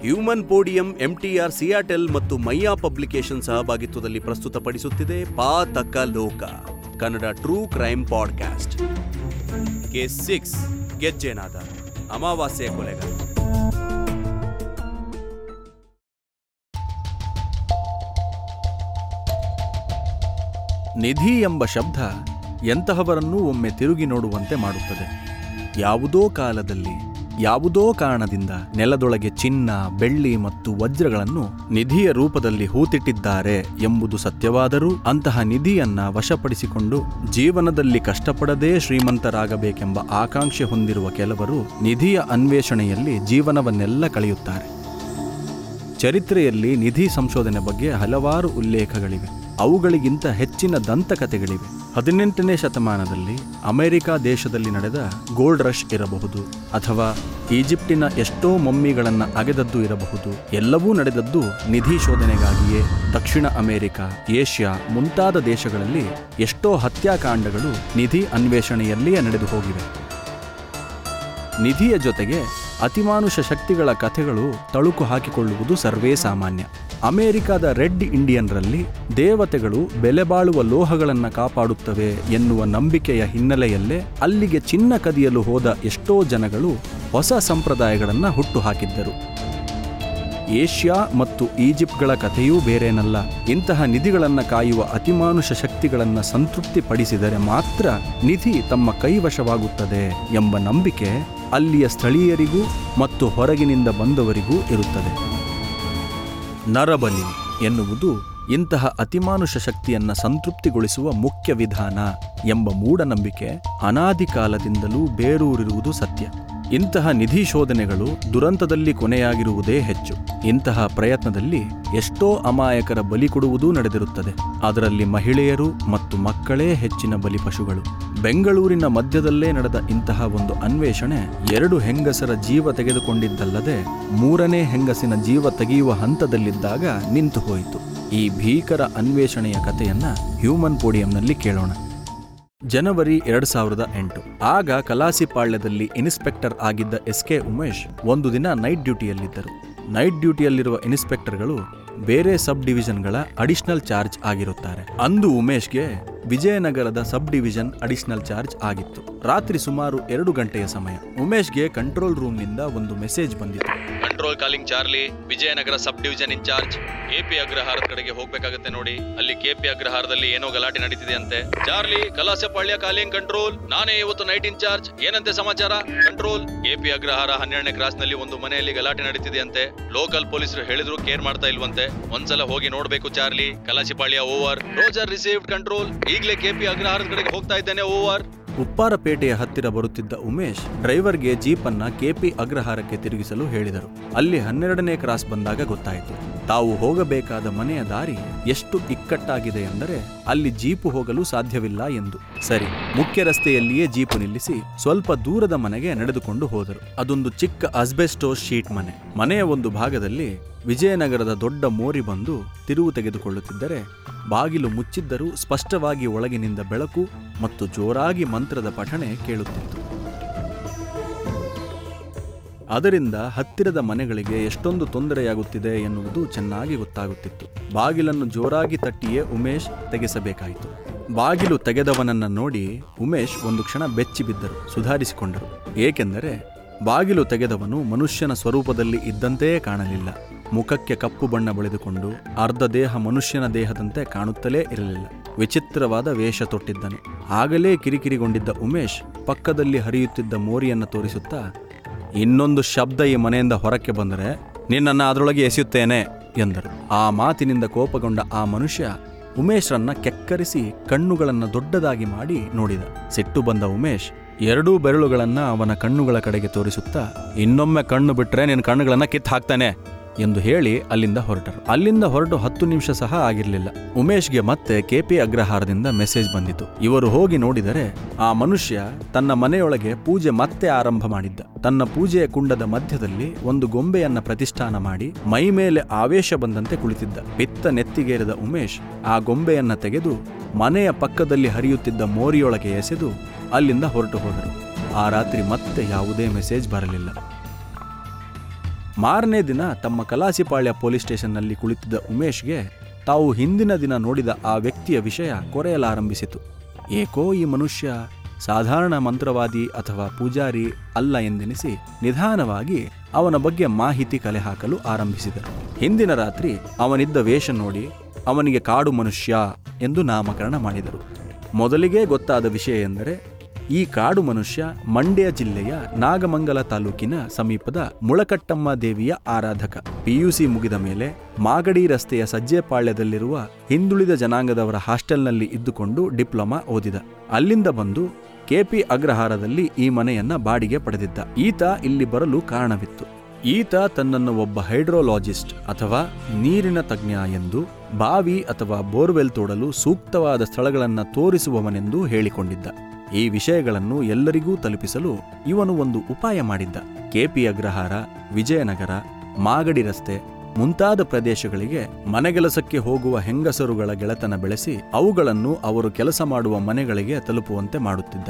Human podium MTR ಸಿಯಾಟೆಲ್ ಮತ್ತು ಮೈಯಾ publication ಸಹಭಾಗಿತ್ವದಲ್ಲಿ ಪ್ರಸ್ತುತಪಡಿಸುತ್ತಿದೆ ಪಾತಕ ಲೋಕ Kannada true crime podcast case six ಗೆಜ್ಜೆನಾದ ಅಮಾವಾಸ್ಯೆಯ ಕೊಲೆಗಾರ ನಿಧಿ ಎಂಬ ಶಬ್ದ ಎಂತಹವರನ್ನೂ ಒಮ್ಮೆ ತಿರುಗಿ ನೋಡುವಂತೆ ಮಾಡುತ್ತದೆ ಯಾವುದೋ ಕಾಲದಲ್ಲಿ ಯಾವುದೋ ಕಾರಣದಿಂದ ನೆಲದೊಳಗೆ ಚಿನ್ನ ಬೆಳ್ಳಿ ಮತ್ತು ವಜ್ರಗಳನ್ನು ನಿಧಿಯ ರೂಪದಲ್ಲಿ ಹೂತಿಟ್ಟಿದ್ದಾರೆ ಎಂಬುದು ಸತ್ಯವಾದರೂ ಅಂತಹ ನಿಧಿಯನ್ನ ವಶಪಡಿಸಿಕೊಂಡು ಜೀವನದಲ್ಲಿ ಕಷ್ಟಪಡದೇ ಶ್ರೀಮಂತರಾಗಬೇಕೆಂಬ ಆಕಾಂಕ್ಷೆ ಹೊಂದಿರುವ ಕೆಲವರು ನಿಧಿಯ ಅನ್ವೇಷಣೆಯಲ್ಲಿ ಜೀವನವನ್ನೆಲ್ಲ ಕಳೆಯುತ್ತಾರೆ ಚರಿತ್ರೆಯಲ್ಲಿ ನಿಧಿ ಸಂಶೋಧನೆ ಬಗ್ಗೆ ಹಲವಾರು ಉಲ್ಲೇಖಗಳಿವೆ ಅವುಗಳಿಗಿಂತ ಹೆಚ್ಚಿನ ದಂತಕಥೆಗಳಿವೆ ಹದಿನೆಂಟನೇ ಶತಮಾನದಲ್ಲಿ ಅಮೆರಿಕ ದೇಶದಲ್ಲಿ ನಡೆದ ಗೋಲ್ಡ್ ರಶ್ ಇರಬಹುದು ಅಥವಾ ಈಜಿಪ್ಟಿನ ಎಷ್ಟೋ ಮಮ್ಮಿಗಳನ್ನು ಅಗೆದದ್ದು ಇರಬಹುದು ಎಲ್ಲವೂ ನಡೆದದ್ದು ನಿಧಿ ಶೋಧನೆಗಾಗಿಯೇ ದಕ್ಷಿಣ ಅಮೆರಿಕ ಏಷ್ಯಾ ಮುಂತಾದ ದೇಶಗಳಲ್ಲಿ ಎಷ್ಟೋ ಹತ್ಯಾಕಾಂಡಗಳು ನಿಧಿ ಅನ್ವೇಷಣೆಯಲ್ಲಿಯೇ ನಡೆದು ಹೋಗಿವೆ ನಿಧಿಯ ಜೊತೆಗೆ ಅತಿಮಾನುಷ ಶಕ್ತಿಗಳ ಕಥೆಗಳು ತಳುಕು ಹಾಕಿಕೊಳ್ಳುವುದು ಸರ್ವೇ ಸಾಮಾನ್ಯ ಅಮೆರಿಕದ ರೆಡ್ ಇಂಡಿಯನ್ರಲ್ಲಿ ದೇವತೆಗಳು ಬೆಲೆಬಾಳುವ ಲೋಹಗಳನ್ನು ಕಾಪಾಡುತ್ತವೆ ಎನ್ನುವ ನಂಬಿಕೆಯ ಹಿನ್ನೆಲೆಯಲ್ಲೇ ಅಲ್ಲಿಗೆ ಚಿನ್ನ ಕದಿಯಲು ಹೋದ ಎಷ್ಟೋ ಜನಗಳು ಹೊಸ ಸಂಪ್ರದಾಯಗಳನ್ನು ಹುಟ್ಟುಹಾಕಿದ್ದರು ಏಷ್ಯಾ ಮತ್ತು ಈಜಿಪ್ಟ್ಗಳ ಕಥೆಯೂ ಬೇರೇನಲ್ಲ ಇಂತಹ ನಿಧಿಗಳನ್ನು ಕಾಯುವ ಅತಿಮಾನುಷ ಶಕ್ತಿಗಳನ್ನು ಸಂತೃಪ್ತಿಪಡಿಸಿದರೆ ಮಾತ್ರ ನಿಧಿ ತಮ್ಮ ಕೈವಶವಾಗುತ್ತದೆ ಎಂಬ ನಂಬಿಕೆ ಅಲ್ಲಿಯ ಸ್ಥಳೀಯರಿಗೂ ಮತ್ತು ಹೊರಗಿನಿಂದ ಬಂದವರಿಗೂ ಇರುತ್ತದೆ ನರಬಲಿ ಎನ್ನುವುದು ಇಂತಹ ಅತಿಮಾನುಷ ಶಕ್ತಿಯನ್ನ ಸಂತೃಪ್ತಿಗೊಳಿಸುವ ಮುಖ್ಯ ವಿಧಾನ ಎಂಬ ಮೂಢನಂಬಿಕೆ ಅನಾದಿ ಕಾಲದಿಂದಲೂ ಬೇರೂರಿರುವುದು ಸತ್ಯ ಇಂತಹ ನಿಧಿ ಶೋಧನೆಗಳು ದುರಂತದಲ್ಲಿ ಕೊನೆಯಾಗಿರುವುದೇ ಹೆಚ್ಚು ಇಂತಹ ಪ್ರಯತ್ನದಲ್ಲಿ ಎಷ್ಟೋ ಅಮಾಯಕರ ಬಲಿ ಕೊಡುವುದೂ ನಡೆದಿರುತ್ತದೆ ಅದರಲ್ಲಿ ಮಹಿಳೆಯರು ಮತ್ತು ಮಕ್ಕಳೇ ಹೆಚ್ಚಿನ ಬಲಿಪಶುಗಳು ಬೆಂಗಳೂರಿನ ಮಧ್ಯದಲ್ಲೇ ನಡೆದ ಇಂತಹ ಒಂದು ಅನ್ವೇಷಣೆ ಎರಡು ಹೆಂಗಸರ ಜೀವ ತೆಗೆದುಕೊಂಡಿದ್ದಲ್ಲದೆ ಮೂರನೇ ಹೆಂಗಸಿನ ಜೀವ ತೆಗೆಯುವ ಹಂತದಲ್ಲಿದ್ದಾಗ ನಿಂತು ಹೋಯಿತು ಈ ಭೀಕರ ಅನ್ವೇಷಣೆಯ ಕಥೆಯನ್ನ ಹ್ಯೂಮನ್ ಪೋಡಿಯಂನಲ್ಲಿ ಕೇಳೋಣ ಜನವರಿ ಎರಡ್ ಸಾವಿರದ ಎಂಟು ಆಗ ಕಲಾಸಿಪಾಳ್ಯದಲ್ಲಿ ಇನ್ಸ್ಪೆಕ್ಟರ್ ಆಗಿದ್ದ ಎಸ್ ಕೆ ಉಮೇಶ್ ಒಂದು ದಿನ ನೈಟ್ ಡ್ಯೂಟಿಯಲ್ಲಿದ್ದರು ನೈಟ್ ಡ್ಯೂಟಿಯಲ್ಲಿರುವ ಇನ್ಸ್ಪೆಕ್ಟರ್ಗಳು ಬೇರೆ ಸಬ್ ಡಿವಿಷನ್ಗಳ ಅಡಿಷನಲ್ ಚಾರ್ಜ್ ಆಗಿರುತ್ತಾರೆ ಅಂದು ಉಮೇಶ್ಗೆ ವಿಜಯನಗರದ ಸಬ್ ಡಿವಿಷನ್ ಅಡಿಷನಲ್ ಚಾರ್ಜ್ ಆಗಿತ್ತು ರಾತ್ರಿ ಸುಮಾರು ಎರಡು ಗಂಟೆಯ ಸಮಯ ಉಮೇಶ್ಗೆ ಕಂಟ್ರೋಲ್ ರೂಮ್ನಿಂದ ಒಂದು ಮೆಸೇಜ್ ಬಂದಿತ್ತು control calling Charlie Vijayanagara sub division incharge KP ಅಗ್ರಹಾರದ ಕಡೆಗೆ ಹೋಗ್ಬೇಕಾಗತ್ತೆ ನೋಡಿ ಅಲ್ಲಿ ಕೆಪಿ ಅಗ್ರಹಾರದಲ್ಲಿ ಏನೋ ಗಲಾಟೆ ನಡೀತಿದೆ ಅಂತೆ ಚಾರ್ಲಿ ಕಲಾಸಪಾಳ್ಯ ಕಾಲಿಂಗ್ ಕಂಟ್ರೋಲ್ ನಾನೇ ಇವತ್ತು ನೈಟ್ ಇನ್ಚಾರ್ಜ್ ಏನಂತೆ ಸಮಾಚಾರ ಕಂಟ್ರೋಲ್ ಕೆಪಿ ಅಗ್ರಹಾರ ಹನ್ನೆರಡನೇ ಕ್ರಾಸ್ ನಲ್ಲಿ ಒಂದು ಮನೆಯಲ್ಲಿ ಗಲಾಟೆ ನಡೀತಿದೆ ಅಂತೆ ಲೋಕಲ್ ಪೊಲೀಸರು ಹೇಳಿದ್ರು ಕೇರ್ ಮಾಡ್ತಾ ಇಲ್ವಂತೆ ಒಂದ್ಸಲ ಹೋಗಿ ನೋಡ್ಬೇಕು Charlie Kalasipalya over roger received control ಈಗಲೇ ಕೆಪಿ ಅಗ್ರಹಾರದ ಕಡೆಗೆ ಹೋಗ್ತಾ ಇದ್ದೇನೆ ಓವರ್ ಉಪ್ಪಾರಪೇಟೆಯ ಹತ್ತಿರ ಬರುತ್ತಿದ್ದ ಉಮೇಶ್ ಡ್ರೈವರ್ಗೆ ಜೀಪನ್ನ ಕೆಪಿ ಅಗ್ರಹಾರಕ್ಕೆ ತಿರುಗಿಸಲು ಹೇಳಿದರು ಅಲ್ಲಿ ಹನ್ನೆರಡನೇ ಕ್ರಾಸ್ ಬಂದಾಗ ಗೊತ್ತಾಯಿತು ತಾವು ಹೋಗಬೇಕಾದ ಮನೆಯ ದಾರಿ ಎಷ್ಟು ಇಕ್ಕಟ್ಟಾಗಿದೆ ಎಂದರೆ ಅಲ್ಲಿ ಜೀಪು ಹೋಗಲು ಸಾಧ್ಯವಿಲ್ಲ ಎಂದು ಸರಿ ಮುಖ್ಯ ರಸ್ತೆಯಲ್ಲಿಯೇ ಜೀಪು ನಿಲ್ಲಿಸಿ ಸ್ವಲ್ಪ ದೂರದ ಮನೆಗೆ ನಡೆದುಕೊಂಡು ಹೋದರು ಅದೊಂದು ಚಿಕ್ಕ ಅಸ್ಬೆಸ್ಟೋಸ್ ಶೀಟ್ ಮನೆ ಮನೆಯ ಒಂದು ಭಾಗದಲ್ಲಿ ವಿಜಯನಗರದ ದೊಡ್ಡ ಮೋರಿ ಬಂದು ತಿರುವು ತೆಗೆದುಕೊಳ್ಳುತ್ತಿದ್ದರೆ ಬಾಗಿಲು ಮುಚ್ಚಿದ್ದರೂ ಸ್ಪಷ್ಟವಾಗಿ ಒಳಗಿನಿಂದ ಬೆಳಕು ಮತ್ತು ಜೋರಾಗಿ ಮಂತ್ರದ ಪಠಣೆ ಕೇಳುತ್ತಿತ್ತು ಅದರಿಂದ ಹತ್ತಿರದ ಮನೆಗಳಿಗೆ ಎಷ್ಟೊಂದು ತೊಂದರೆಯಾಗುತ್ತಿದೆ ಎನ್ನುವುದು ಚೆನ್ನಾಗಿ ಗೊತ್ತಾಗುತ್ತಿತ್ತು ಬಾಗಿಲನ್ನು ಜೋರಾಗಿ ತಟ್ಟಿಯೇ ಉಮೇಶ್ ತೆಗೆಸಬೇಕಾಯಿತು ಬಾಗಿಲು ತೆಗೆದವನನ್ನ ನೋಡಿ ಉಮೇಶ್ ಒಂದು ಕ್ಷಣ ಬೆಚ್ಚಿ ಬಿದ್ದರು ಸುಧಾರಿಸಿಕೊಂಡರು ಏಕೆಂದರೆ ಬಾಗಿಲು ತೆಗೆದವನು ಮನುಷ್ಯನ ಸ್ವರೂಪದಲ್ಲಿ ಇದ್ದಂತೆಯೇ ಕಾಣಲಿಲ್ಲ ಮುಖಕ್ಕೆ ಕಪ್ಪು ಬಣ್ಣ ಬಳಿದುಕೊಂಡು ಅರ್ಧ ದೇಹ ಮನುಷ್ಯನ ದೇಹದಂತೆ ಕಾಣುತ್ತಲೇ ಇರಲಿಲ್ಲ ವಿಚಿತ್ರವಾದ ವೇಷ ತೊಟ್ಟಿದ್ದನು ಆಗಲೇ ಕಿರಿಕಿರಿಗೊಂಡಿದ್ದ ಉಮೇಶ್ ಪಕ್ಕದಲ್ಲಿ ಹರಿಯುತ್ತಿದ್ದ ಮೋರಿಯನ್ನು ತೋರಿಸುತ್ತಾ ಇನ್ನೊಂದು ಶಬ್ದ ಈ ಮನೆಯಿಂದ ಹೊರಕ್ಕೆ ಬಂದರೆ ನಿನ್ನನ್ನು ಅದರೊಳಗೆ ಎಸೆಯುತ್ತೇನೆ ಎಂದರು ಆ ಮಾತಿನಿಂದ ಕೋಪಗೊಂಡ ಆ ಮನುಷ್ಯ ಉಮೇಶ್ರನ್ನ ಕೆಕ್ಕರಿಸಿ ಕಣ್ಣುಗಳನ್ನು ದೊಡ್ಡದಾಗಿ ಮಾಡಿ ನೋಡಿದ ಸಿಟ್ಟು ಬಂದ ಉಮೇಶ್ ಎರಡೂ ಬೆರಳುಗಳನ್ನ ಅವನ ಕಣ್ಣುಗಳ ಕಡೆಗೆ ತೋರಿಸುತ್ತಾ ಇನ್ನೊಮ್ಮೆ ಕಣ್ಣು ಬಿಟ್ರೆ ನಿನ್ನ ಕಣ್ಣುಗಳನ್ನ ಕಿತ್ತು ಹಾಕ್ತಾನೆ ಎಂದು ಹೇಳಿ ಅಲ್ಲಿಂದ ಹೊರಟರು ಅಲ್ಲಿಂದ ಹೊರಟು ಹತ್ತು ನಿಮಿಷ ಸಹ ಆಗಿರಲಿಲ್ಲ ಉಮೇಶ್ಗೆ ಮತ್ತೆ ಕೆಪಿ ಅಗ್ರಹಾರದಿಂದ ಮೆಸೇಜ್ ಬಂದಿತು ಇವರು ಹೋಗಿ ನೋಡಿದರೆ ಆ ಮನುಷ್ಯ ತನ್ನ ಮನೆಯೊಳಗೆ ಪೂಜೆ ಮತ್ತೆ ಆರಂಭ ಮಾಡಿದ್ದ ತನ್ನ ಪೂಜೆಯ ಕುಂಡದ ಮಧ್ಯದಲ್ಲಿ ಒಂದು ಗೊಂಬೆಯನ್ನ ಪ್ರತಿಷ್ಠಾನ ಮಾಡಿ ಮೈ ಮೇಲೆ ಆವೇಶ ಬಂದಂತೆ ಕುಳಿತಿದ್ದ ಪಿತ್ತ ನೆತ್ತಿಗೇರಿದ ಉಮೇಶ್ ಆ ಗೊಂಬೆಯನ್ನ ತೆಗೆದು ಮನೆಯ ಪಕ್ಕದಲ್ಲಿ ಹರಿಯುತ್ತಿದ್ದ ಮೋರಿಯೊಳಗೆ ಎಸೆದು ಅಲ್ಲಿಂದ ಹೊರಟು ಹೋದರು ಆ ರಾತ್ರಿ ಮತ್ತೆ ಯಾವುದೇ ಮೆಸೇಜ್ ಬರಲಿಲ್ಲ ಮಾರನೇ ದಿನ ತಮ್ಮ ಕಲಾಸಿಪಾಳ್ಯ ಪೊಲೀಸ್ ಸ್ಟೇಷನ್ನಲ್ಲಿ ಕುಳಿತಿದ್ದ ಉಮೇಶ್ಗೆ ತಾವು ಹಿಂದಿನ ದಿನ ನೋಡಿದ ಆ ವ್ಯಕ್ತಿಯ ವಿಷಯ ಕೊರೆಯಲಾರಂಭಿಸಿತು ಏಕೋ ಈ ಮನುಷ್ಯ ಸಾಧಾರಣ ಮಂತ್ರವಾದಿ ಅಥವಾ ಪೂಜಾರಿ ಅಲ್ಲ ಎಂದೆನಿಸಿ ನಿಧಾನವಾಗಿ ಅವನ ಬಗ್ಗೆ ಮಾಹಿತಿ ಕಲೆ ಹಾಕಲು ಆರಂಭಿಸಿದರು ಹಿಂದಿನ ರಾತ್ರಿ ಅವನಿದ್ದ ವೇಷ ನೋಡಿ ಅವನಿಗೆ ಕಾಡು ಮನುಷ್ಯ ಎಂದು ನಾಮಕರಣ ಮಾಡಿದರು ಮೊದಲಿಗೆ ಗೊತ್ತಾದ ವಿಷಯ ಎಂದರೆ ಈ ಕಾಡು ಮನುಷ್ಯ ಮಂಡ್ಯ ಜಿಲ್ಲೆಯ ನಾಗಮಂಗಲ ತಾಲೂಕಿನ ಸಮೀಪದ ಮುಳಕಟ್ಟಮ್ಮ ದೇವಿಯ ಆರಾಧಕ ಪಿಯುಸಿ ಮುಗಿದ ಮೇಲೆ ಮಾಗಡಿ ರಸ್ತೆಯ ಸಜ್ಜೆಪಾಳ್ಯದಲ್ಲಿರುವ ಹಿಂದುಳಿದ ಜನಾಂಗದವರ ಹಾಸ್ಟೆಲ್ನಲ್ಲಿ ಇದ್ದುಕೊಂಡು ಡಿಪ್ಲೊಮಾ ಓದಿದ ಅಲ್ಲಿಂದ ಬಂದು ಕೆಪಿ ಅಗ್ರಹಾರದಲ್ಲಿ ಈ ಮನೆಯನ್ನ ಬಾಡಿಗೆ ಪಡೆದಿದ್ದ ಈತ ಇಲ್ಲಿ ಬರಲು ಕಾರಣವಿತ್ತು ಈತ ತನ್ನನ್ನು ಒಬ್ಬ ಹೈಡ್ರೋಲಾಜಿಸ್ಟ್ ಅಥವಾ ನೀರಿನ ತಜ್ಞ ಎಂದು ಬಾವಿ ಅಥವಾ ಬೋರ್ವೆಲ್ ತೋಡಲು ಸೂಕ್ತವಾದ ಸ್ಥಳಗಳನ್ನು ತೋರಿಸುವವನೆಂದು ಹೇಳಿಕೊಂಡಿದ್ದ ಈ ವಿಷಯಗಳನ್ನು ಎಲ್ಲರಿಗೂ ತಲುಪಿಸಲು ಇವನು ಒಂದು ಉಪಾಯ ಮಾಡಿದ್ದ ಕೆಪಿ ಅಗ್ರಹಾರ ವಿಜಯನಗರ ಮಾಗಡಿ ರಸ್ತೆ ಮುಂತಾದ ಪ್ರದೇಶಗಳಿಗೆ ಮನೆಗೆಲಸಕ್ಕೆ ಹೋಗುವ ಹೆಂಗಸರುಗಳ ಗೆಳೆತನ ಬೆಳೆಸಿ ಅವುಗಳನ್ನು ಅವರು ಕೆಲಸ ಮಾಡುವ ಮನೆಗಳಿಗೆ ತಲುಪುವಂತೆ ಮಾಡುತ್ತಿದ್ದ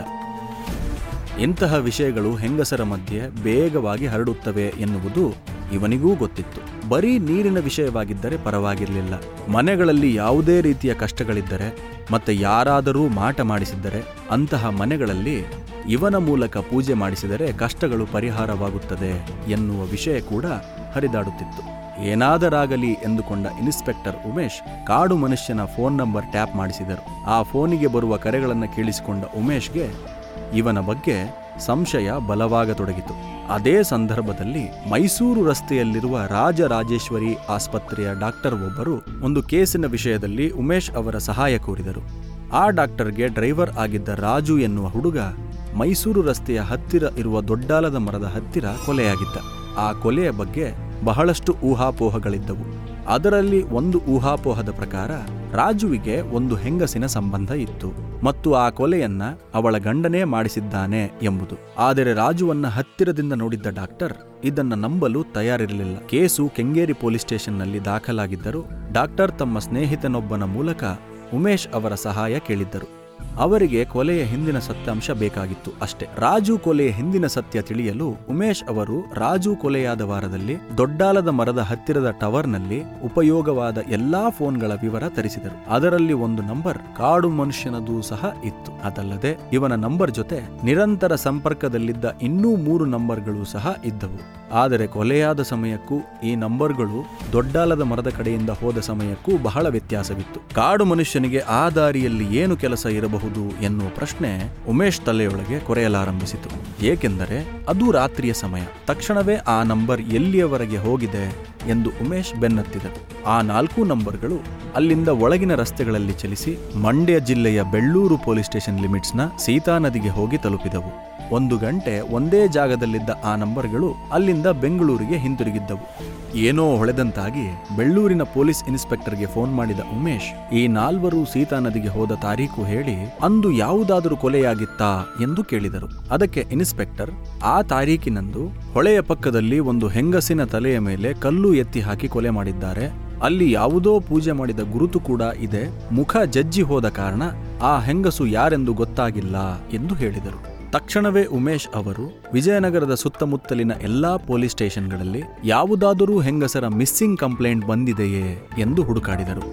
ಇಂತಹ ವಿಷಯಗಳು ಹೆಂಗಸರ ಮಧ್ಯೆ ಬೇಗವಾಗಿ ಹರಡುತ್ತವೆ ಎನ್ನುವುದು ಇವನಿಗೂ ಗೊತ್ತಿತ್ತು ಬರೀ ನೀರಿನ ವಿಷಯವಾಗಿದ್ದರೆ ಪರವಾಗಿರಲಿಲ್ಲ ಮನೆಗಳಲ್ಲಿ ಯಾವುದೇ ರೀತಿಯ ಕಷ್ಟಗಳಿದ್ದರೆ ಮತ್ತೆ ಯಾರಾದರೂ ಮಾಟ ಮಾಡಿಸಿದ್ದರೆ ಅಂತಹ ಮನೆಗಳಲ್ಲಿ ಇವನ ಮೂಲಕ ಪೂಜೆ ಮಾಡಿಸಿದರೆ ಕಷ್ಟಗಳು ಪರಿಹಾರವಾಗುತ್ತದೆ ಎನ್ನುವ ವಿಷಯ ಕೂಡ ಹರಿದಾಡುತ್ತಿತ್ತು ಏನಾದರಾಗಲಿ ಎಂದುಕೊಂಡ ಇನ್ಸ್ಪೆಕ್ಟರ್ ಉಮೇಶ್ ಕಾಡು ಮನುಷ್ಯನ ಫೋನ್ ನಂಬರ್ ಟ್ಯಾಪ್ ಮಾಡಿಸಿದರು ಆ ಫೋನಿಗೆ ಬರುವ ಕರೆಗಳನ್ನು ಕೇಳಿಸಿಕೊಂಡ ಉಮೇಶ್ಗೆ ಇವನ ಬಗ್ಗೆ ಸಂಶಯ ಬಲವಾಗತೊಡಗಿತು ಅದೇ ಸಂದರ್ಭದಲ್ಲಿ ಮೈಸೂರು ರಸ್ತೆಯಲ್ಲಿರುವ ರಾಜರಾಜೇಶ್ವರಿ ಆಸ್ಪತ್ರೆಯ ಡಾಕ್ಟರ್ ಒಬ್ಬರು ಒಂದು ಕೇಸಿನ ವಿಷಯದಲ್ಲಿ ಉಮೇಶ್ ಅವರ ಸಹಾಯ ಕೋರಿದರು ಆ ಡಾಕ್ಟರ್ಗೆ ಡ್ರೈವರ್ ಆಗಿದ್ದ ರಾಜು ಎನ್ನುವ ಹುಡುಗ ಮೈಸೂರು ರಸ್ತೆಯ ಹತ್ತಿರ ಇರುವ ದೊಡ್ಡಾಲದ ಮರದ ಹತ್ತಿರ ಕೊಲೆಯಾಗಿದ್ದ ಆ ಕೊಲೆಯ ಬಗ್ಗೆ ಬಹಳಷ್ಟು ಊಹಾಪೋಹಗಳಿದ್ದವು ಅದರಲ್ಲಿ ಒಂದು ಊಹಾಪೋಹದ ಪ್ರಕಾರ ರಾಜುವಿಗೆ ಒಂದು ಹೆಂಗಸಿನ ಸಂಬಂಧ ಇತ್ತು ಮತ್ತು ಆ ಕೊಲೆಯನ್ನ ಅವಳ ಗಂಡನೇ ಮಾಡಿಸಿದ್ದಾನೆ ಎಂಬುದು ಆದರೆ ರಾಜುವನ್ನ ಹತ್ತಿರದಿಂದ ನೋಡಿದ್ದ ಡಾಕ್ಟರ್ ಇದನ್ನ ನಂಬಲು ತಯಾರಿರಲಿಲ್ಲ ಕೇಸು ಕೆಂಗೇರಿ ಪೊಲೀಸ್ ಸ್ಟೇಷನ್ನಲ್ಲಿ ದಾಖಲಾಗಿದ್ದರೂ ಡಾಕ್ಟರ್ ತಮ್ಮ ಸ್ನೇಹಿತನೊಬ್ಬನ ಮೂಲಕ ಉಮೇಶ್ ಅವರ ಸಹಾಯ ಕೇಳಿದ್ದರು ಅವರಿಗೆ ಕೊಲೆಯ ಹಿಂದಿನ ಸತ್ಯಾಂಶ ಬೇಕಾಗಿತ್ತು ಅಷ್ಟೇ ರಾಜು ಕೊಲೆಯ ಹಿಂದಿನ ಸತ್ಯ ತಿಳಿಯಲು ಉಮೇಶ್ ಅವರು ರಾಜು ಕೊಲೆಯಾದ ವಾರದಲ್ಲಿ ದೊಡ್ಡಾಲದ ಮರದ ಹತ್ತಿರದ ಟವರ್ನಲ್ಲಿ ಉಪಯೋಗವಾದ ಎಲ್ಲಾ ಫೋನ್ಗಳ ವಿವರ ತರಿಸಿದರು ಅದರಲ್ಲಿ ಒಂದು ನಂಬರ್ ಕಾಡು ಮನುಷ್ಯನದೂ ಸಹ ಇತ್ತು ಅದಲ್ಲದೆ ಇವನ ನಂಬರ್ ಜೊತೆ ನಿರಂತರ ಸಂಪರ್ಕದಲ್ಲಿದ್ದ ಇನ್ನೂ ಮೂರು ನಂಬರ್ಗಳು ಸಹ ಇದ್ದವು ಆದರೆ ಕೊಲೆಯಾದ ಸಮಯಕ್ಕೂ ಈ ನಂಬರ್ಗಳು ದೊಡ್ಡಾಲದ ಮರದ ಕಡೆಯಿಂದ ಹೋದ ಸಮಯಕ್ಕೂ ಬಹಳ ವ್ಯತ್ಯಾಸವಿತ್ತು ಕಾಡು ಮನುಷ್ಯನಿಗೆ ಆ ದಾರಿಯಲ್ಲಿ ಏನು ಕೆಲಸ ಇರಬಹುದು ಎನ್ನುವ ಪ್ರಶ್ನೆ ಉಮೇಶ್ ತಲೆಯೊಳಗೆ ಕೊರೆಯಲಾರಂಭಿಸಿತು ಏಕೆಂದರೆ ಅದು ರಾತ್ರಿಯ ಸಮಯ ತಕ್ಷಣವೇ ಆ ನಂಬರ್ ಎಲ್ಲಿಯವರೆಗೆ ಹೋಗಿದೆ ಎಂದು ಉಮೇಶ್ ಬೆನ್ನತ್ತಿದರು ಆ ನಾಲ್ಕು ನಂಬರ್ಗಳು ಅಲ್ಲಿಂದ ಒಳಗಿನ ರಸ್ತೆಗಳಲ್ಲಿ ಚಲಿಸಿ ಮಂಡ್ಯ ಜಿಲ್ಲೆಯ ಬೆಳ್ಳೂರು ಪೊಲೀಸ್ ಸ್ಟೇಷನ್ ಲಿಮಿಟ್ಸ್ನ ಸೀತಾ ನದಿಗೆ ಹೋಗಿ ತಲುಪಿದವು ಒಂದು ಗಂಟೆ ಒಂದೇ ಜಾಗದಲ್ಲಿದ್ದ ಆ ನಂಬರ್ಗಳು ಅಲ್ಲಿಂದ ಬೆಂಗಳೂರಿಗೆ ಹಿಂತಿರುಗಿದ್ದವು ಏನೋ ಹೊಳೆದಂತಾಗಿ ಬೆಳ್ಳೂರಿನ ಪೊಲೀಸ್ ಇನ್ಸ್ಪೆಕ್ಟರ್ಗೆ ಫೋನ್ ಮಾಡಿದ ಉಮೇಶ್ ಈ ನಾಲ್ವರು ಸೀತಾ ನದಿಗೆ ಹೋದ ತಾರೀಕು ಹೇಳಿ ಅಂದು ಯಾವುದಾದರೂ ಕೊಲೆಯಾಗಿತ್ತಾ ಎಂದು ಕೇಳಿದರು ಅದಕ್ಕೆ ಇನ್ಸ್ಪೆಕ್ಟರ್ ಆ ತಾರೀಕಿನಂದು ಹೊಳೆಯ ಪಕ್ಕದಲ್ಲಿ ಒಂದು ಹೆಂಗಸಿನ ತಲೆಯ ಮೇಲೆ ಕಲ್ಲು ಎತ್ತಿ ಹಾಕಿ ಕೊಲೆ ಮಾಡಿದ್ದಾರೆ ಅಲ್ಲಿ ಯಾವುದೋ ಪೂಜೆ ಮಾಡಿದ ಗುರುತು ಕೂಡ ಇದೆ ಮುಖ ಜಜ್ಜಿ ಹೋದ ಕಾರಣ ಆ ಹೆಂಗಸು ಯಾರೆಂದು ಗೊತ್ತಾಗಿಲ್ಲ ಎಂದು ಹೇಳಿದರು ತಕ್ಷಣವೇ ಉಮೇಶ್ ಅವರು ವಿಜಯನಗರದ ಸುತ್ತಮುತ್ತಲಿನ ಎಲ್ಲಾ ಪೊಲೀಸ್ ಸ್ಟೇಷನ್ಗಳಲ್ಲಿ ಯಾವುದಾದರೂ ಹೆಂಗಸರ ಮಿಸ್ಸಿಂಗ್ ಕಂಪ್ಲೇಂಟ್ ಬಂದಿದೆಯೇ ಎಂದು ಹುಡುಕಾಡಿದರು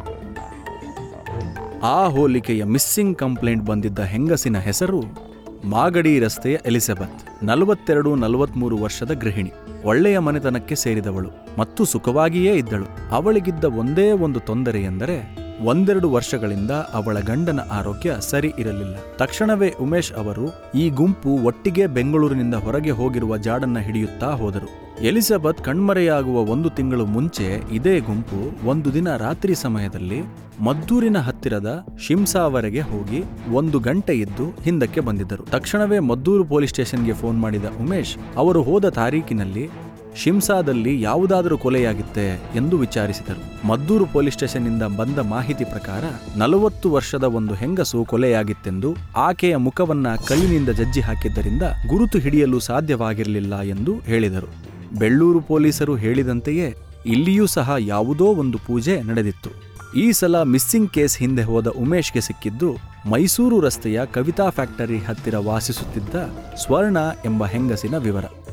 ಆ ಹೋಲಿಕೆಯ ಮಿಸ್ಸಿಂಗ್ ಕಂಪ್ಲೇಂಟ್ ಬಂದಿದ್ದ ಹೆಂಗಸಿನ ಹೆಸರು ಮಾಗಡಿ ರಸ್ತೆಯ ಎಲಿಸಬೆತ್ ನಲವತ್ತೆರಡು ನಲವತ್ಮೂರು ವರ್ಷದ ಗೃಹಿಣಿ ಒಳ್ಳೆಯ ಮನೆತನಕ್ಕೆ ಸೇರಿದವಳು ಮತ್ತು ಸುಖವಾಗಿಯೇ ಇದ್ದಳು ಅವಳಿಗಿದ್ದ ಒಂದೇ ಒಂದು ತೊಂದರೆ ಎಂದರೆ ಒಂದೆರಡು ವರ್ಷಗಳಿಂದ ಅವಳ ಗಂಡನ ಆರೋಗ್ಯ ಸರಿ ಇರಲಿಲ್ಲ ತಕ್ಷಣವೇ ಉಮೇಶ್ ಅವರು ಈ ಗುಂಪು ಒಟ್ಟಿಗೆ ಬೆಂಗಳೂರಿನಿಂದ ಹೊರಗೆ ಹೋಗಿರುವ ಜಾಡನ್ನ ಹಿಡಿಯುತ್ತಾ ಹೋದರು ಎಲಿಜಬೆತ್ ಕಣ್ಮರೆಯಾಗುವ ಒಂದು ತಿಂಗಳು ಮುಂಚೆ ಇದೇ ಗುಂಪು ಒಂದು ದಿನ ರಾತ್ರಿ ಸಮಯದಲ್ಲಿ ಮದ್ದೂರಿನ ಹತ್ತಿರದ ಶಿಮ್ಸಾವರೆಗೆ ಹೋಗಿ ಒಂದು ಗಂಟೆ ಇದ್ದು ಹಿಂದಕ್ಕೆ ಬಂದಿದ್ದರು ತಕ್ಷಣವೇ ಮದ್ದೂರು ಪೊಲೀಸ್ ಸ್ಟೇಷನ್ಗೆ ಫೋನ್ ಮಾಡಿದ ಉಮೇಶ್ ಅವರು ಹೋದ ತಾರೀಕಿನಲ್ಲಿ ಶಿಮ್ಸಾದಲ್ಲಿ ಯಾವುದಾದರೂ ಕೊಲೆಯಾಗಿತ್ತೆ ಎಂದು ವಿಚಾರಿಸಿದರು ಮದ್ದೂರು ಪೊಲೀಸ್ ಸ್ಟೇಷನ್ನಿಂದ ಬಂದ ಮಾಹಿತಿ ಪ್ರಕಾರ ನಲವತ್ತು ವರ್ಷದ ಒಂದು ಹೆಂಗಸು ಕೊಲೆಯಾಗಿತ್ತೆಂದು ಆಕೆಯ ಮುಖವನ್ನ ಕಲ್ಲಿನಿಂದ ಜಜ್ಜಿ ಹಾಕಿದ್ದರಿಂದ ಗುರುತು ಹಿಡಿಯಲು ಸಾಧ್ಯವಾಗಿರಲಿಲ್ಲ ಎಂದು ಹೇಳಿದರು ಬೆಳ್ಳೂರು ಪೊಲೀಸರು ಹೇಳಿದಂತೆಯೇ ಇಲ್ಲಿಯೂ ಸಹ ಯಾವುದೋ ಒಂದು ಪೂಜೆ ನಡೆದಿತ್ತು ಈ ಸಲ ಮಿಸ್ಸಿಂಗ್ ಕೇಸ್ ಹಿಂದೆ ಹೋದ ಉಮೇಶ್ಗೆ ಸಿಕ್ಕಿದ್ದು ಮೈಸೂರು ರಸ್ತೆಯ ಕವಿತಾ ಫ್ಯಾಕ್ಟರಿ ಹತ್ತಿರ ವಾಸಿಸುತ್ತಿದ್ದ ಸ್ವರ್ಣ ಎಂಬ ಹೆಂಗಸಿನ ವಿವರ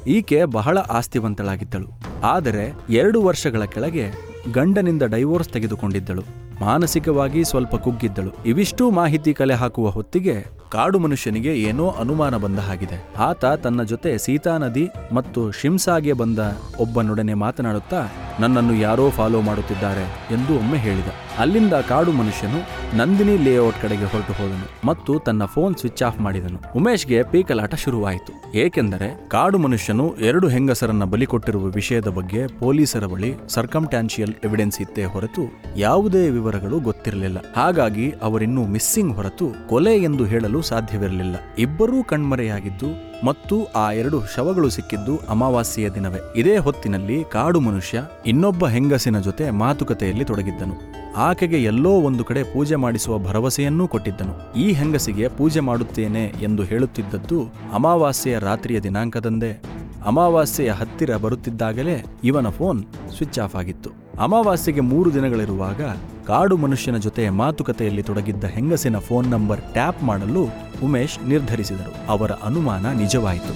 ಈಕೆ ಬಹಳ ಆಸ್ತಿವಂತಳಾಗಿದ್ದಳು ಆದರೆ ಎರಡು ವರ್ಷಗಳ ಕೆಳಗೆ ಗಂಡನಿಂದ ಡೈವೋರ್ಸ್ ತೆಗೆದುಕೊಂಡಿದ್ದಳು ಮಾನಸಿಕವಾಗಿ ಸ್ವಲ್ಪ ಕುಗ್ಗಿದ್ದಳು ಇವಿಷ್ಟೂ ಮಾಹಿತಿ ಕಲೆ ಹಾಕುವ ಹೊತ್ತಿಗೆ ಕಾಡು ಮನುಷ್ಯನಿಗೆ ಏನೋ ಅನುಮಾನ ಬಂದ ಹಾಗಿದೆ ಆತ ತನ್ನ ಜೊತೆ ಸೀತಾ ನದಿ ಮತ್ತು ಶಿಮ್ಸಾಗೆ ಬಂದ ಒಬ್ಬನೊಡನೆ ಮಾತನಾಡುತ್ತಾ ನನ್ನನ್ನು ಯಾರೋ ಫಾಲೋ ಮಾಡುತ್ತಿದ್ದಾರೆ ಎಂದು ಒಮ್ಮೆ ಹೇಳಿದ ಅಲ್ಲಿಂದ ಕಾಡು ಮನುಷ್ಯನು ನಂದಿನಿ ಲೇಔಟ್ ಕಡೆಗೆ ಹೊರಟು ಹೋದನು ಮತ್ತು ತನ್ನ ಫೋನ್ ಸ್ವಿಚ್ ಆಫ್ ಮಾಡಿದನು ಉಮೇಶ್ಗೆ ಪೀಕಲಾಟ ಶುರುವಾಯಿತು ಏಕೆಂದರೆ ಕಾಡು ಮನುಷ್ಯನು ಎರಡು ಹೆಂಗಸರನ್ನ ಬಲಿ ಕೊಟ್ಟಿರುವ ವಿಷಯದ ಬಗ್ಗೆ ಪೊಲೀಸರ ಬಳಿ ಸರ್ಕಮ್ಟ್ಯಾನ್ಶಿಯಲ್ ಎವಿಡೆನ್ಸ್ ಇತ್ತೇ ಹೊರತು ಯಾವುದೇ ವಿವರಗಳು ಗೊತ್ತಿರಲಿಲ್ಲ ಹಾಗಾಗಿ ಅವರಿನ್ನೂ ಮಿಸ್ಸಿಂಗ್ ಹೊರತು ಕೊಲೆ ಎಂದು ಹೇಳಲು ಸಾಧ್ಯವಿರಲಿಲ್ಲ ಇಬ್ಬರೂ ಕಣ್ಮರೆಯಾಗಿದ್ದು ಮತ್ತು ಆ ಎರಡು ಶವಗಳು ಸಿಕ್ಕಿದ್ದು ಅಮಾವಾಸ್ಯೆಯ ದಿನವೇ ಇದೇ ಹೊತ್ತಿನಲ್ಲಿ ಕಾಡು ಮನುಷ್ಯ ಇನ್ನೊಬ್ಬ ಹೆಂಗಸಿನ ಜೊತೆ ಮಾತುಕತೆಯಲ್ಲಿ ತೊಡಗಿದ್ದನು ಆಕೆಗೆ ಎಲ್ಲೋ ಒಂದು ಕಡೆ ಪೂಜೆ ಮಾಡಿಸುವ ಭರವಸೆಯನ್ನೂ ಕೊಟ್ಟಿದ್ದನು ಈ ಹೆಂಗಸಿಗೆ ಪೂಜೆ ಮಾಡುತ್ತೇನೆ ಎಂದು ಹೇಳುತ್ತಿದ್ದದ್ದು ಅಮಾವಾಸ್ಯೆಯ ರಾತ್ರಿಯ ದಿನಾಂಕದಂದೇ ಅಮಾವಾಸ್ಯೆಯ ಹತ್ತಿರ ಬರುತ್ತಿದ್ದಾಗಲೇ ಇವನ ಫೋನ್ ಸ್ವಿಚ್ ಆಫ್ ಆಗಿತ್ತು ಅಮಾವಾಸ್ಯೆಗೆ ಮೂರು ದಿನಗಳಿರುವಾಗ ಕಾಡು ಮನುಷ್ಯನ ಜೊತೆ ಮಾತುಕತೆಯಲ್ಲಿ ತೊಡಗಿದ್ದ ಹೆಂಗಸಿನ ಫೋನ್ ನಂಬರ್ ಟ್ಯಾಪ್ ಮಾಡಲು ಉಮೇಶ್ ನಿರ್ಧರಿಸಿದರು ಅವರ ಅನುಮಾನ ನಿಜವಾಯಿತು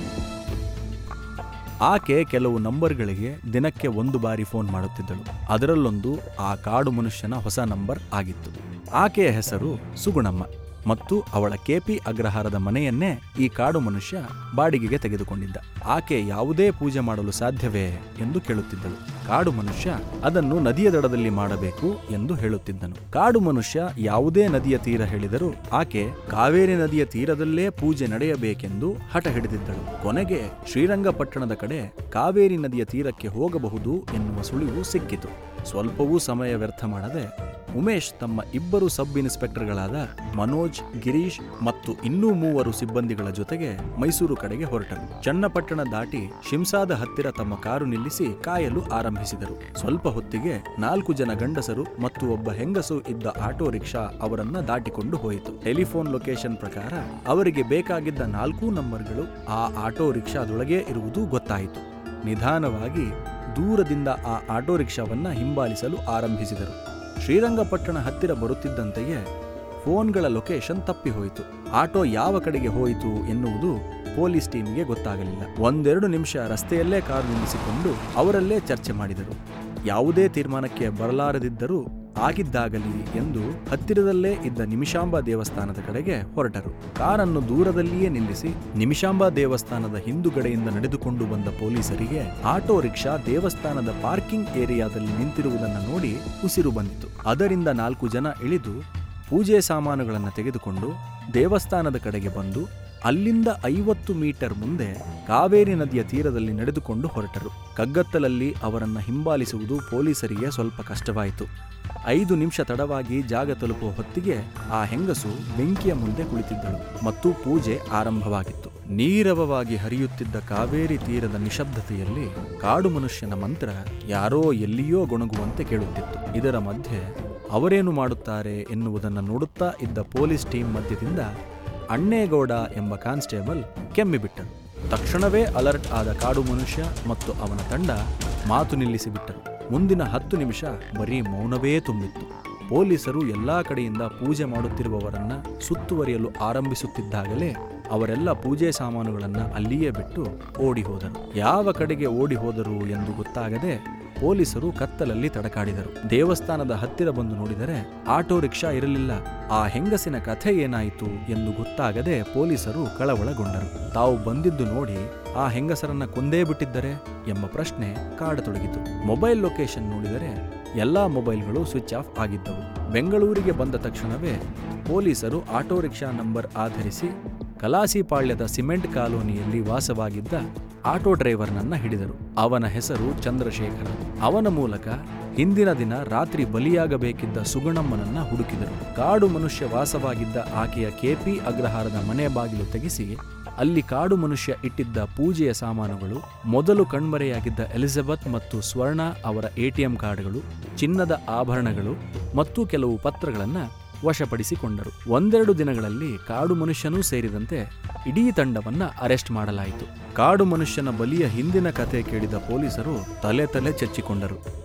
ಆಕೆ ಕೆಲವು ನಂಬರ್ಗಳಿಗೆ ದಿನಕ್ಕೆ ಒಂದು ಬಾರಿ ಫೋನ್ ಮಾಡುತ್ತಿದ್ದಳು ಅದರಲ್ಲೊಂದು ಆ ಕಾಡು ಮನುಷ್ಯನ ಹೊಸ ನಂಬರ್ ಆಗಿತ್ತು ಆಕೆಯ ಹೆಸರು ಸುಗುಣಮ್ಮ ಮತ್ತು ಅವಳ ಕೆಪಿ ಅಗ್ರಹಾರದ ಮನೆಯನ್ನೇ ಈ ಕಾಡು ಮನುಷ್ಯ ಬಾಡಿಗೆಗೆ ತೆಗೆದುಕೊಂಡಿದ್ದ ಆಕೆ ಯಾವುದೇ ಪೂಜೆ ಮಾಡಲು ಸಾಧ್ಯವೇ ಎಂದು ಕೇಳುತ್ತಿದ್ದಳು ಕಾಡು ಮನುಷ್ಯ ಅದನ್ನು ನದಿಯ ದಡದಲ್ಲಿ ಮಾಡಬೇಕು ಎಂದು ಹೇಳುತ್ತಿದ್ದನು ಕಾಡು ಮನುಷ್ಯ ಯಾವುದೇ ನದಿಯ ತೀರ ಹೇಳಿದರೂ ಆಕೆ ಕಾವೇರಿ ನದಿಯ ತೀರದಲ್ಲೇ ಪೂಜೆ ನಡೆಯಬೇಕೆಂದು ಹಠ ಹಿಡಿದಿದ್ದಳು ಕೊನೆಗೆ ಶ್ರೀರಂಗಪಟ್ಟಣದ ಕಡೆ ಕಾವೇರಿ ನದಿಯ ತೀರಕ್ಕೆ ಹೋಗಬಹುದು ಎನ್ನುವ ಸುಳಿವು ಸಿಕ್ಕಿತು ಸ್ವಲ್ಪವೂ ಸಮಯ ವ್ಯರ್ಥ ಮಾಡದೆ ಉಮೇಶ್ ತಮ್ಮ ಇಬ್ಬರು ಸಬ್ ಇನ್ಸ್ಪೆಕ್ಟರ್ಗಳಾದ ಮನೋಜ್ ಗಿರೀಶ್ ಮತ್ತು ಇನ್ನೂ ಮೂವರು ಸಿಬ್ಬಂದಿಗಳ ಜೊತೆಗೆ ಮೈಸೂರು ಕಡೆಗೆ ಹೊರಟರು ಚನ್ನಪಟ್ಟಣ ದಾಟಿ ಶಿಂಸಾದ ಹತ್ತಿರ ತಮ್ಮ ಕಾರು ನಿಲ್ಲಿಸಿ ಕಾಯಲು ಆರಂಭಿಸಿದರು ಸ್ವಲ್ಪ ಹೊತ್ತಿಗೆ ನಾಲ್ಕು ಜನ ಗಂಡಸರು ಮತ್ತು ಒಬ್ಬ ಹೆಂಗಸು ಇದ್ದ ಆಟೋ ರಿಕ್ಷಾ ಅವರನ್ನ ದಾಟಿಕೊಂಡು ಹೋಯಿತು ಟೆಲಿಫೋನ್ ಲೊಕೇಶನ್ ಪ್ರಕಾರ ಅವರಿಗೆ ಬೇಕಾಗಿದ್ದ ನಾಲ್ಕೂ ನಂಬರ್ಗಳು ಆ ಆಟೋ ರಿಕ್ಷಾದೊಳಗೆ ಇರುವುದು ಗೊತ್ತಾಯಿತು ನಿಧಾನವಾಗಿ ದೂರದಿಂದ ಆ ಆಟೋ ರಿಕ್ಷಾವನ್ನ ಹಿಂಬಾಲಿಸಲು ಆರಂಭಿಸಿದರು ಶ್ರೀರಂಗಪಟ್ಟಣ ಹತ್ತಿರ ಬರುತ್ತಿದ್ದಂತೆಯೇ ಫೋನ್ಗಳ ಲೊಕೇಶನ್ ತಪ್ಪಿ ಹೋಯಿತು ಆಟೋ ಯಾವ ಕಡೆಗೆ ಹೋಯಿತು ಎನ್ನುವುದು ಪೊಲೀಸ್ ಟೀಮ್ಗೆ ಗೊತ್ತಾಗಲಿಲ್ಲ ಒಂದೆರಡು ನಿಮಿಷ ರಸ್ತೆಯಲ್ಲೇ ಕಾರು ನಿಲ್ಲಿಸಿಕೊಂಡು ಅವರಲ್ಲೇ ಚರ್ಚೆ ಮಾಡಿದರು ಯಾವುದೇ ತೀರ್ಮಾನಕ್ಕೆ ಬರಲಾರದಿದ್ದರೂ ಆಗಿದ್ದಾಗಲಿ ಎಂದು ಹತ್ತಿರದಲ್ಲೇ ಇದ್ದ ನಿಮಿಷಾಂಬ ದೇವಸ್ಥಾನದ ಕಡೆಗೆ ಹೊರಟರು ಕಾರನ್ನು ದೂರದಲ್ಲಿಯೇ ನಿಲ್ಲಿಸಿ ನಿಮಿಷಾಂಬ ದೇವಸ್ಥಾನದ ಹಿಂದುಗಡೆಯಿಂದ ನಡೆದುಕೊಂಡು ಬಂದ ಪೊಲೀಸರಿಗೆ ಆಟೋ ರಿಕ್ಷಾ ದೇವಸ್ಥಾನದ ಪಾರ್ಕಿಂಗ್ ಏರಿಯಾದಲ್ಲಿ ನಿಂತಿರುವುದನ್ನು ನೋಡಿ ಉಸಿರು ಬಂದಿತು ಅದರಿಂದ ನಾಲ್ಕು ಜನ ಇಳಿದು ಪೂಜೆ ಸಾಮಾನುಗಳನ್ನು ತೆಗೆದುಕೊಂಡು ದೇವಸ್ಥಾನದ ಕಡೆಗೆ ಬಂದು ಅಲ್ಲಿಂದ ಐವತ್ತು ಮೀಟರ್ ಮುಂದೆ ಕಾವೇರಿ ನದಿಯ ತೀರದಲ್ಲಿ ನಡೆದುಕೊಂಡು ಹೊರಟರು ಕಗ್ಗತ್ತಲಲ್ಲಿ ಅವರನ್ನ ಹಿಂಬಾಲಿಸುವುದು ಪೊಲೀಸರಿಗೆ ಸ್ವಲ್ಪ ಕಷ್ಟವಾಯಿತು ಐದು ನಿಮಿಷ ತಡವಾಗಿ ಜಾಗ ತಲುಪುವ ಹೊತ್ತಿಗೆ ಆ ಹೆಂಗಸು ಬೆಂಕಿಯ ಮುಂದೆ ಕುಳಿತಿದ್ದಳು ಮತ್ತು ಪೂಜೆ ಆರಂಭವಾಗಿತ್ತು ನೀರವವಾಗಿ ಹರಿಯುತ್ತಿದ್ದ ಕಾವೇರಿ ತೀರದ ನಿಶಬ್ದತೆಯಲ್ಲಿ ಕಾಡು ಮನುಷ್ಯನ ಮಂತ್ರ ಯಾರೋ ಎಲ್ಲಿಯೋ ಗೊಣಗುವಂತೆ ಕೇಳುತ್ತಿತ್ತು ಇದರ ಮಧ್ಯೆ ಅವರೇನು ಮಾಡುತ್ತಾರೆ ಎನ್ನುವುದನ್ನು ನೋಡುತ್ತಾ ಇದ್ದ ಪೊಲೀಸ್ ಟೀಮ್ ಮಧ್ಯದಿಂದ ಅಣ್ಣೇಗೌಡ ಎಂಬ ಕಾನ್ಸ್ಟೇಬಲ್ ಕೆಮ್ಮಿಬಿಟ್ಟರು ತಕ್ಷಣವೇ ಅಲರ್ಟ್ ಆದ ಕಾಡು ಮನುಷ್ಯ ಮತ್ತು ಅವನ ತಂಡ ಮಾತು ನಿಲ್ಲಿಸಿಬಿಟ್ಟರು ಮುಂದಿನ ಹತ್ತು ನಿಮಿಷ ಬರೀ ಮೌನವೇ ತುಂಬಿತ್ತು ಪೊಲೀಸರು ಎಲ್ಲಾ ಕಡೆಯಿಂದ ಪೂಜೆ ಮಾಡುತ್ತಿರುವವರನ್ನ ಸುತ್ತುವರಿಯಲು ಆರಂಭಿಸುತ್ತಿದ್ದಾಗಲೇ ಅವರೆಲ್ಲ ಪೂಜೆ ಸಾಮಾನುಗಳನ್ನ ಅಲ್ಲಿಯೇ ಬಿಟ್ಟು ಓಡಿ ಹೋದರು ಯಾವ ಕಡೆಗೆ ಓಡಿ ಹೋದರು ಎಂದು ಗೊತ್ತಾಗದೆ ಪೊಲೀಸರು ಕತ್ತಲಲ್ಲಿ ತಡಕಾಡಿದರು ದೇವಸ್ಥಾನದ ಹತ್ತಿರ ಬಂದು ನೋಡಿದರೆ ಆಟೋ ರಿಕ್ಷಾ ಇರಲಿಲ್ಲ ಆ ಹೆಂಗಸಿನ ಕಥೆ ಏನಾಯಿತು ಎಂದು ಗೊತ್ತಾಗದೆ ಪೊಲೀಸರು ಕಳವಳಗೊಂಡರು ತಾವು ಬಂದಿದ್ದು ನೋಡಿ ಆ ಹೆಂಗಸರನ್ನ ಕೊಂದೇ ಬಿಟ್ಟಿದ್ದರೆ ಎಂಬ ಪ್ರಶ್ನೆ ಕಾಡತೊಡಗಿತು ಮೊಬೈಲ್ ಲೊಕೇಶನ್ ನೋಡಿದರೆ ಎಲ್ಲಾ ಮೊಬೈಲ್ಗಳು ಸ್ವಿಚ್ ಆಫ್ ಆಗಿದ್ದವು ಬೆಂಗಳೂರಿಗೆ ಬಂದ ತಕ್ಷಣವೇ ಪೊಲೀಸರು ಆಟೋ ರಿಕ್ಷಾ ನಂಬರ್ ಆಧರಿಸಿ ಕಲಾಸಿಪಾಳ್ಯದ ಸಿಮೆಂಟ್ ಕಾಲೋನಿಯಲ್ಲಿ ವಾಸವಾಗಿದ್ದ ಆಟೋ ಡ್ರೈವರ್ನನ್ನ ಹಿಡಿದರು ಅವನ ಹೆಸರು ಚಂದ್ರಶೇಖರ ಅವನ ಮೂಲಕ ಹಿಂದಿನ ದಿನ ರಾತ್ರಿ ಬಲಿಯಾಗಬೇಕಿದ್ದ ಸುಗುಣಮ್ಮನನ್ನ ಹುಡುಕಿದರು ಕಾಡು ಮನುಷ್ಯ ವಾಸವಾಗಿದ್ದ ಆಕೆಯ ಕೆಪಿ ಅಗ್ರಹಾರದ ಮನೆ ಬಾಗಿಲು ತೆಗೆಸಿ ಅಲ್ಲಿ ಕಾಡು ಮನುಷ್ಯ ಇಟ್ಟಿದ್ದ ಪೂಜೆಯ ಸಾಮಾನುಗಳು ಮೊದಲು ಕಣ್ಮರೆಯಾಗಿದ್ದ ಎಲಿಜಬೆತ್ ಮತ್ತು ಸ್ವರ್ಣ ಅವರ ಎಟಿಎಂ ಕಾರ್ಡ್ಗಳು ಚಿನ್ನದ ಆಭರಣಗಳು ಮತ್ತು ಕೆಲವು ಪತ್ರಗಳನ್ನ ವಶಪಡಿಸಿಕೊಂಡರು ಒಂದೆರಡು ದಿನಗಳಲ್ಲಿ ಕಾಡು ಮನುಷ್ಯನೂ ಸೇರಿದಂತೆ ಇಡೀ ತಂಡವನ್ನ ಅರೆಸ್ಟ್ ಮಾಡಲಾಯಿತು ಕಾಡು ಮನುಷ್ಯನ ಬಲಿಯ ಹಿಂದಿನ ಕತೆ ಕೇಳಿದ ಪೊಲೀಸರು ತಲೆ ತಲೆ ಚಚ್ಚಿಕೊಂಡರು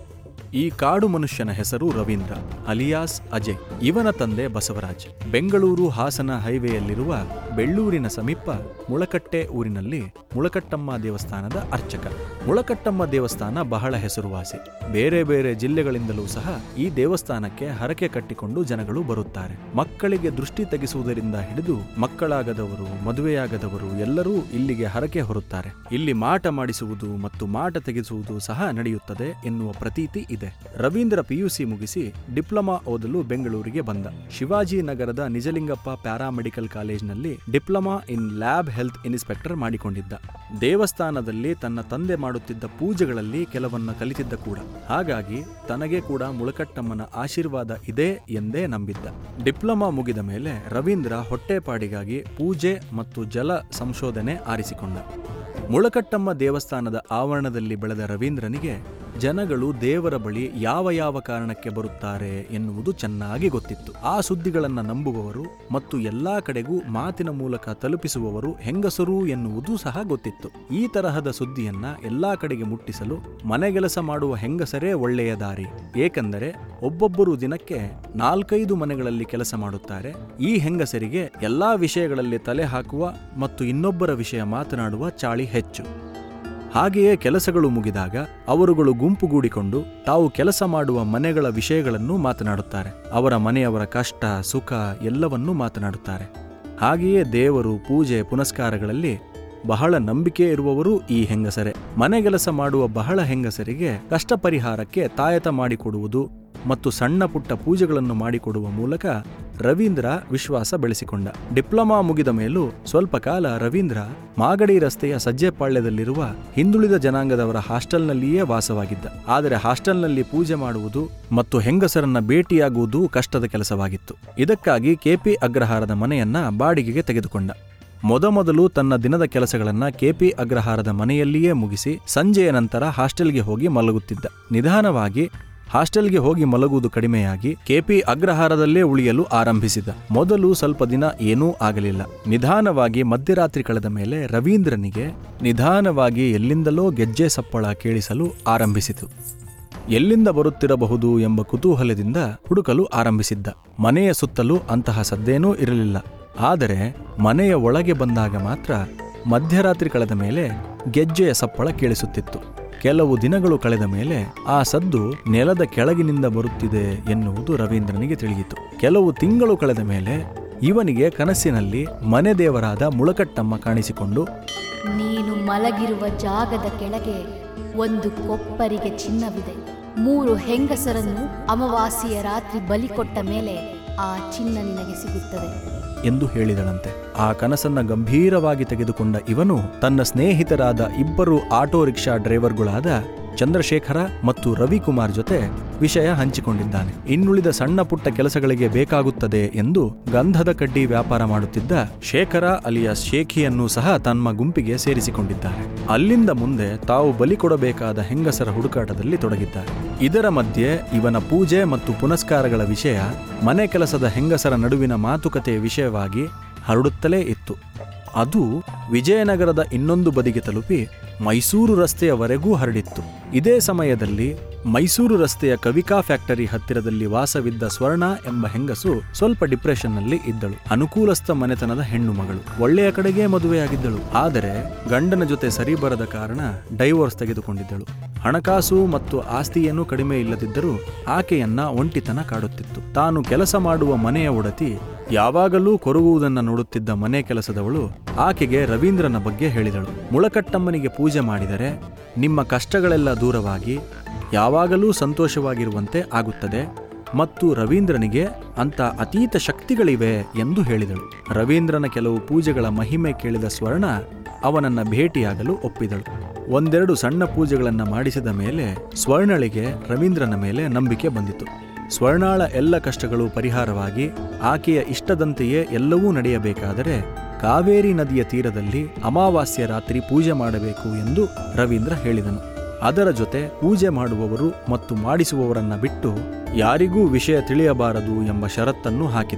ಈ ಕಾಡು ಮನುಷ್ಯನ ಹೆಸರು ರವೀಂದ್ರ ಅಲಿಯಾಸ್ ಅಜಯ್ ಇವನ ತಂದೆ ಬಸವರಾಜ್ ಬೆಂಗಳೂರು ಹಾಸನ ಹೈವೇಯಲ್ಲಿರುವ ಬೆಳ್ಳೂರಿನ ಸಮೀಪ ಮುಳಕಟ್ಟೆ ಊರಿನಲ್ಲಿ ಮುಳಕಟ್ಟಮ್ಮ ದೇವಸ್ಥಾನದ ಅರ್ಚಕ ಮುಳಕಟ್ಟಮ್ಮ ದೇವಸ್ಥಾನ ಬಹಳ ಹೆಸರುವಾಸಿ ಬೇರೆ ಬೇರೆ ಜಿಲ್ಲೆಗಳಿಂದಲೂ ಸಹ ಈ ದೇವಸ್ಥಾನಕ್ಕೆ ಹರಕೆ ಕಟ್ಟಿಕೊಂಡು ಜನಗಳು ಬರುತ್ತಾರೆ ಮಕ್ಕಳಿಗೆ ದೃಷ್ಟಿ ತೆಗೆಸುವುದರಿಂದ ಹಿಡಿದು ಮಕ್ಕಳಾಗದವರು ಮದುವೆಯಾಗದವರು ಎಲ್ಲರೂ ಇಲ್ಲಿಗೆ ಹರಕೆ ಹೊರುತ್ತಾರೆ ಇಲ್ಲಿ ಮಾಟ ಮಾಡಿಸುವುದು ಮತ್ತು ಮಾಟ ತೆಗೆಸುವುದು ಸಹ ನಡೆಯುತ್ತದೆ ಎನ್ನುವ ಪ್ರತೀತಿ ಇದೆ ರವೀಂದ್ರ ಪಿಯುಸಿ ಮುಗಿಸಿ ಡಿಪ್ಲೊಮಾ ಓದಲು ಬೆಂಗಳೂರಿಗೆ ಬಂದ ಶಿವಾಜಿ ನಗರದ ನಿಜಲಿಂಗಪ್ಪ ಪ್ಯಾರಾಮೆಡಿಕಲ್ ಕಾಲೇಜಿನಲ್ಲಿ diploma in lab health inspector ಮಾಡಿಕೊಂಡಿದ್ದ ದೇವಸ್ಥಾನದಲ್ಲಿ ತನ್ನ ತಂದೆ ಮಾಡುತ್ತಿದ್ದ ಪೂಜೆಗಳಲ್ಲಿ ಕೆಲವನ್ನ ಕಲಿತಿದ್ದ ಕೂಡ ಹಾಗಾಗಿ ತನಗೆ ಕೂಡ ಮುಳಕಟ್ಟಮ್ಮನ ಆಶೀರ್ವಾದ ಇದೆ ಎಂದೇ ನಂಬಿದ್ದ ಡಿಪ್ಲೊಮಾ ಮುಗಿದ ಮೇಲೆ ರವೀಂದ್ರ ಹೊಟ್ಟೆಪಾಡಿಗಾಗಿ ಪೂಜೆ ಮತ್ತು ಜಲ ಸಂಶೋಧನೆ ಆರಿಸಿಕೊಂಡ ಮುಳಕಟ್ಟಮ್ಮ ದೇವಸ್ಥಾನದ ಆವರಣದಲ್ಲಿ ಬೆಳೆದ ರವೀಂದ್ರನಿಗೆ ಜನಗಳು ದೇವರ ಬಳಿ ಯಾವ ಯಾವ ಕಾರಣಕ್ಕೆ ಬರುತ್ತಾರೆ ಎನ್ನುವುದು ಚೆನ್ನಾಗಿ ಗೊತ್ತಿತ್ತು ಆ ಸುದ್ದಿಗಳನ್ನು ನಂಬುವವರು ಮತ್ತು ಎಲ್ಲಾ ಕಡೆಗೂ ಮಾತಿನ ಮೂಲಕ ತಲುಪಿಸುವವರು ಹೆಂಗಸರು ಎನ್ನುವುದು ಸಹ ಗೊತ್ತಿತ್ತು ಈ ತರಹದ ಸುದ್ದಿಯನ್ನ ಎಲ್ಲಾ ಕಡೆಗೆ ಮುಟ್ಟಿಸಲು ಮನೆಗೆಲಸ ಮಾಡುವ ಹೆಂಗಸರೇ ಒಳ್ಳೆಯ ದಾರಿ ಏಕೆಂದರೆ ಒಬ್ಬೊಬ್ಬರು ದಿನಕ್ಕೆ ನಾಲ್ಕೈದು ಮನೆಗಳಲ್ಲಿ ಕೆಲಸ ಮಾಡುತ್ತಾರೆ ಈ ಹೆಂಗಸರಿಗೆ ಎಲ್ಲಾ ವಿಷಯಗಳಲ್ಲಿ ತಲೆ ಹಾಕುವ ಮತ್ತು ಇನ್ನೊಬ್ಬರ ವಿಷಯ ಮಾತನಾಡುವ ಚಾಳಿ ಹೆಚ್ಚು ಹಾಗೆಯೇ ಕೆಲಸಗಳು ಮುಗಿದಾಗ ಅವರುಗಳು ಗುಂಪುಗೂಡಿಕೊಂಡು ತಾವು ಕೆಲಸ ಮಾಡುವ ಮನೆಗಳ ವಿಷಯಗಳನ್ನು ಮಾತನಾಡುತ್ತಾರೆ ಅವರ ಮನೆಯವರ ಕಷ್ಟ ಸುಖ ಎಲ್ಲವನ್ನೂ ಮಾತನಾಡುತ್ತಾರೆ ಹಾಗೆಯೇ ದೇವರು ಪೂಜೆ ಪುನಸ್ಕಾರಗಳಲ್ಲಿ ಬಹಳ ನಂಬಿಕೆ ಇರುವವರು ಈ ಹೆಂಗಸರೇ ಮನೆಗೆಲಸ ಮಾಡುವ ಬಹಳ ಹೆಂಗಸರಿಗೆ ಕಷ್ಟ ಪರಿಹಾರಕ್ಕೆ ತಾಯತ ಮಾಡಿಕೊಡುವುದು ಮತ್ತು ಸಣ್ಣ ಪುಟ್ಟ ಪೂಜೆಗಳನ್ನು ಮಾಡಿಕೊಡುವ ಮೂಲಕ ರವೀಂದ್ರ ವಿಶ್ವಾಸ ಬೆಳೆಸಿಕೊಂಡ ಡಿಪ್ಲೊಮಾ ಮುಗಿದ ಮೇಲೂ ಸ್ವಲ್ಪ ಕಾಲ ರವೀಂದ್ರ ಮಾಗಡಿ ರಸ್ತೆಯ ಸಜ್ಜೆಪಾಳ್ಯದಲ್ಲಿರುವ ಹಿಂದುಳಿದ ಜನಾಂಗದವರ ಹಾಸ್ಟೆಲ್ನಲ್ಲಿಯೇ ವಾಸವಾಗಿದ್ದ ಆದರೆ ಹಾಸ್ಟೆಲ್ನಲ್ಲಿ ಪೂಜೆ ಮಾಡುವುದು ಮತ್ತು ಹೆಂಗಸರನ್ನ ಭೇಟಿಯಾಗುವುದು ಕಷ್ಟದ ಕೆಲಸವಾಗಿತ್ತು ಇದಕ್ಕಾಗಿ ಕೆಪಿ ಅಗ್ರಹಾರದ ಮನೆಯನ್ನ ಬಾಡಿಗೆಗೆ ತೆಗೆದುಕೊಂಡ ಮೊದಮೊದಲು ತನ್ನ ದಿನದ ಕೆಲಸಗಳನ್ನ ಕೆಪಿ ಅಗ್ರಹಾರದ ಮನೆಯಲ್ಲಿಯೇ ಮುಗಿಸಿ ಸಂಜೆಯ ನಂತರ ಹಾಸ್ಟೆಲ್ಗೆ ಹೋಗಿ ಮಲಗುತ್ತಿದ್ದ ನಿಧಾನವಾಗಿ ಹಾಸ್ಟೆಲ್ಗೆ ಹೋಗಿ ಮಲಗುವುದು ಕಡಿಮೆಯಾಗಿ ಕೆಪಿ ಅಗ್ರಹಾರದಲ್ಲೇ ಉಳಿಯಲು ಆರಂಭಿಸಿದ ಮೊದಲು ಸ್ವಲ್ಪ ದಿನ ಏನೂ ಆಗಲಿಲ್ಲ ನಿಧಾನವಾಗಿ ಮಧ್ಯರಾತ್ರಿ ಕಳೆದ ಮೇಲೆ ರವೀಂದ್ರನಿಗೆ ನಿಧಾನವಾಗಿ ಎಲ್ಲಿಂದಲೋ ಗೆಜ್ಜೆ ಸಪ್ಪಳ ಕೇಳಿಸಲು ಆರಂಭಿಸಿತು ಎಲ್ಲಿಂದ ಬರುತ್ತಿರಬಹುದು ಎಂಬ ಕುತೂಹಲದಿಂದ ಹುಡುಕಲು ಆರಂಭಿಸಿದ್ದ ಮನೆಯ ಸುತ್ತಲೂ ಅಂತಹ ಸದ್ದೇನೂ ಇರಲಿಲ್ಲ ಆದರೆ ಮನೆಯ ಒಳಗೆ ಬಂದಾಗ ಮಾತ್ರ ಮಧ್ಯರಾತ್ರಿ ಕಳೆದ ಮೇಲೆ ಗೆಜ್ಜೆಯ ಸಪ್ಪಳ ಕೇಳಿಸುತ್ತಿತ್ತು ಕೆಲವು ದಿನಗಳು ಕಳೆದ ಮೇಲೆ ಆ ಸದ್ದು ನೆಲದ ಕೆಳಗಿನಿಂದ ಬರುತ್ತಿದೆ ಎನ್ನುವುದು ರವೀಂದ್ರನಿಗೆ ತಿಳಿಯಿತು ಕೆಲವು ತಿಂಗಳು ಕಳೆದ ಮೇಲೆ ಇವನಿಗೆ ಕನಸಿನಲ್ಲಿ ಮನೆ ದೇವರಾದ ಮುಳಕಟ್ಟಮ್ಮ ಕಾಣಿಸಿಕೊಂಡು ನೀನು ಮಲಗಿರುವ ಜಾಗದ ಕೆಳಗೆ ಒಂದು ಕೊಪ್ಪರಿಗೆ ಚಿನ್ನವಿದೆ ಮೂರು ಹೆಂಗಸರನ್ನು ಅಮಾವಾಸ್ಯೆಯ ರಾತ್ರಿ ಬಲಿ ಕೊಟ್ಟ ಮೇಲೆ ಆ ಚಿನ್ನ ನಿನಗೆ ಸಿಗುತ್ತದೆ ಎಂದು ಹೇಳಿದಳಂತೆ ಆ ಕನಸನ್ನ ಗಂಭೀರವಾಗಿ ತೆಗೆದುಕೊಂಡ ಇವನು ತನ್ನ ಸ್ನೇಹಿತರಾದ ಇಬ್ಬರು ಆಟೋ ರಿಕ್ಷಾ ಡ್ರೈವರ್ಗಳಾದ ಚಂದ್ರಶೇಖರ ಮತ್ತು ರವಿಕುಮಾರ್ ಜೊತೆ ವಿಷಯ ಹಂಚಿಕೊಂಡಿದ್ದಾನೆ ಇನ್ನುಳಿದ ಸಣ್ಣ ಪುಟ್ಟ ಕೆಲಸಗಳಿಗೆ ಬೇಕಾಗುತ್ತದೆ ಎಂದು ಗಂಧದ ಕಡ್ಡಿ ವ್ಯಾಪಾರ ಮಾಡುತ್ತಿದ್ದ ಶೇಖರ ಅಲಿಯಾಸ್ ಶೇಖಿಯನ್ನು ಸಹ ತಮ್ಮ ಗುಂಪಿಗೆ ಸೇರಿಸಿಕೊಂಡಿದ್ದಾರೆ ಅಲ್ಲಿಂದ ಮುಂದೆ ತಾವು ಬಲಿ ಕೊಡಬೇಕಾದ ಹೆಂಗಸರ ಹುಡುಕಾಟದಲ್ಲಿ ತೊಡಗಿದ್ದಾರೆ ಇದರ ಮಧ್ಯೆ ಇವನ ಪೂಜೆ ಮತ್ತು ಪುನಸ್ಕಾರಗಳ ವಿಷಯ ಮನೆ ಕೆಲಸದ ಹೆಂಗಸರ ನಡುವಿನ ಮಾತುಕತೆಯ ವಿಷಯವಾಗಿ ಹರಡುತ್ತಲೇ ಇತ್ತು ಅದು ವಿಜಯನಗರದ ಇನ್ನೊಂದು ಬದಿಗೆ ತಲುಪಿ ಮೈಸೂರು ರಸ್ತೆಯವರೆಗೂ ಹರಡಿತ್ತು ಇದೇ ಸಮಯದಲ್ಲಿ ಮೈಸೂರು ರಸ್ತೆಯ ಕವಿಕಾ ಫ್ಯಾಕ್ಟರಿ ಹತ್ತಿರದಲ್ಲಿ ವಾಸವಿದ್ದ ಸ್ವರ್ಣ ಎಂಬ ಹೆಂಗಸು ಸ್ವಲ್ಪ ಡಿಪ್ರೆಷನ್ನಲ್ಲಿ ಇದ್ದಳು ಅನುಕೂಲಸ್ಥ ಮನೆತನದ ಹೆಣ್ಣು ಮಗಳು ಒಳ್ಳೆಯ ಕಡೆಗೆ ಮದುವೆಯಾಗಿದ್ದಳು ಆದರೆ ಗಂಡನ ಜೊತೆ ಸರಿ ಬರದ ಕಾರಣ ಡೈವೋರ್ಸ್ ತೆಗೆದುಕೊಂಡಿದ್ದಳು ಹಣಕಾಸು ಮತ್ತು ಆಸ್ತಿಯೇನೂ ಕಡಿಮೆ ಇಲ್ಲದಿದ್ದರೂ ಆಕೆಯನ್ನ ಒಂಟಿತನ ಕಾಡುತ್ತಿತ್ತು ತಾನು ಕೆಲಸ ಮಾಡುವ ಮನೆಯ ಒಡತಿ ಯಾವಾಗಲೂ ಕೊರಗುವುದನ್ನು ನೋಡುತ್ತಿದ್ದ ಮನೆ ಕೆಲಸದವಳು ಆಕೆಗೆ ರವೀಂದ್ರನ ಬಗ್ಗೆ ಹೇಳಿದಳು ಮುಳಕಟ್ಟಮ್ಮನಿಗೆ ಪೂಜೆ ಮಾಡಿದರೆ ನಿಮ್ಮ ಕಷ್ಟಗಳೆಲ್ಲ ದೂರವಾಗಿ ಯಾವಾಗಲೂ ಸಂತೋಷವಾಗಿರುವಂತೆ ಆಗುತ್ತದೆ ಮತ್ತು ರವೀಂದ್ರನಿಗೆ ಅಂತ ಅತೀತ ಶಕ್ತಿಗಳಿವೆ ಎಂದು ಹೇಳಿದಳು ರವೀಂದ್ರನ ಕೆಲವು ಪೂಜೆಗಳ ಮಹಿಮೆ ಕೇಳಿದ ಸ್ವರ್ಣ ಅವನನ್ನ ಭೇಟಿಯಾಗಲು ಒಪ್ಪಿದಳು ಒಂದೆರಡು ಸಣ್ಣ ಪೂಜೆಗಳನ್ನ ಮಾಡಿಸಿದ ಮೇಲೆ ಸ್ವರ್ಣಳಿಗೆ ರವೀಂದ್ರನ ಮೇಲೆ ನಂಬಿಕೆ ಬಂದಿತು ಸ್ವರ್ಣಾಳ ಎಲ್ಲ ಕಷ್ಟಗಳು ಪರಿಹಾರವಾಗಿ ಆಕೆಯ ಇಷ್ಟದಂತೆಯೇ ಎಲ್ಲವೂ ನಡೆಯಬೇಕಾದರೆ ಕಾವೇರಿ ನದಿಯ ತೀರದಲ್ಲಿ ಅಮಾವಾಸ್ಯ ರಾತ್ರಿ ಪೂಜೆ ಮಾಡಬೇಕು ಎಂದು ರವೀಂದ್ರ ಹೇಳಿದನು ಅದರ ಜೊತೆ ಪೂಜೆ ಮಾಡುವವರು ಮತ್ತು ಮಾಡಿಸುವವರನ್ನ ಬಿಟ್ಟು ಯಾರಿಗೂ ವಿಷಯ ತಿಳಿಯಬಾರದು ಎಂಬ ಷರತ್ತನ್ನು ಹಾಕಿದನು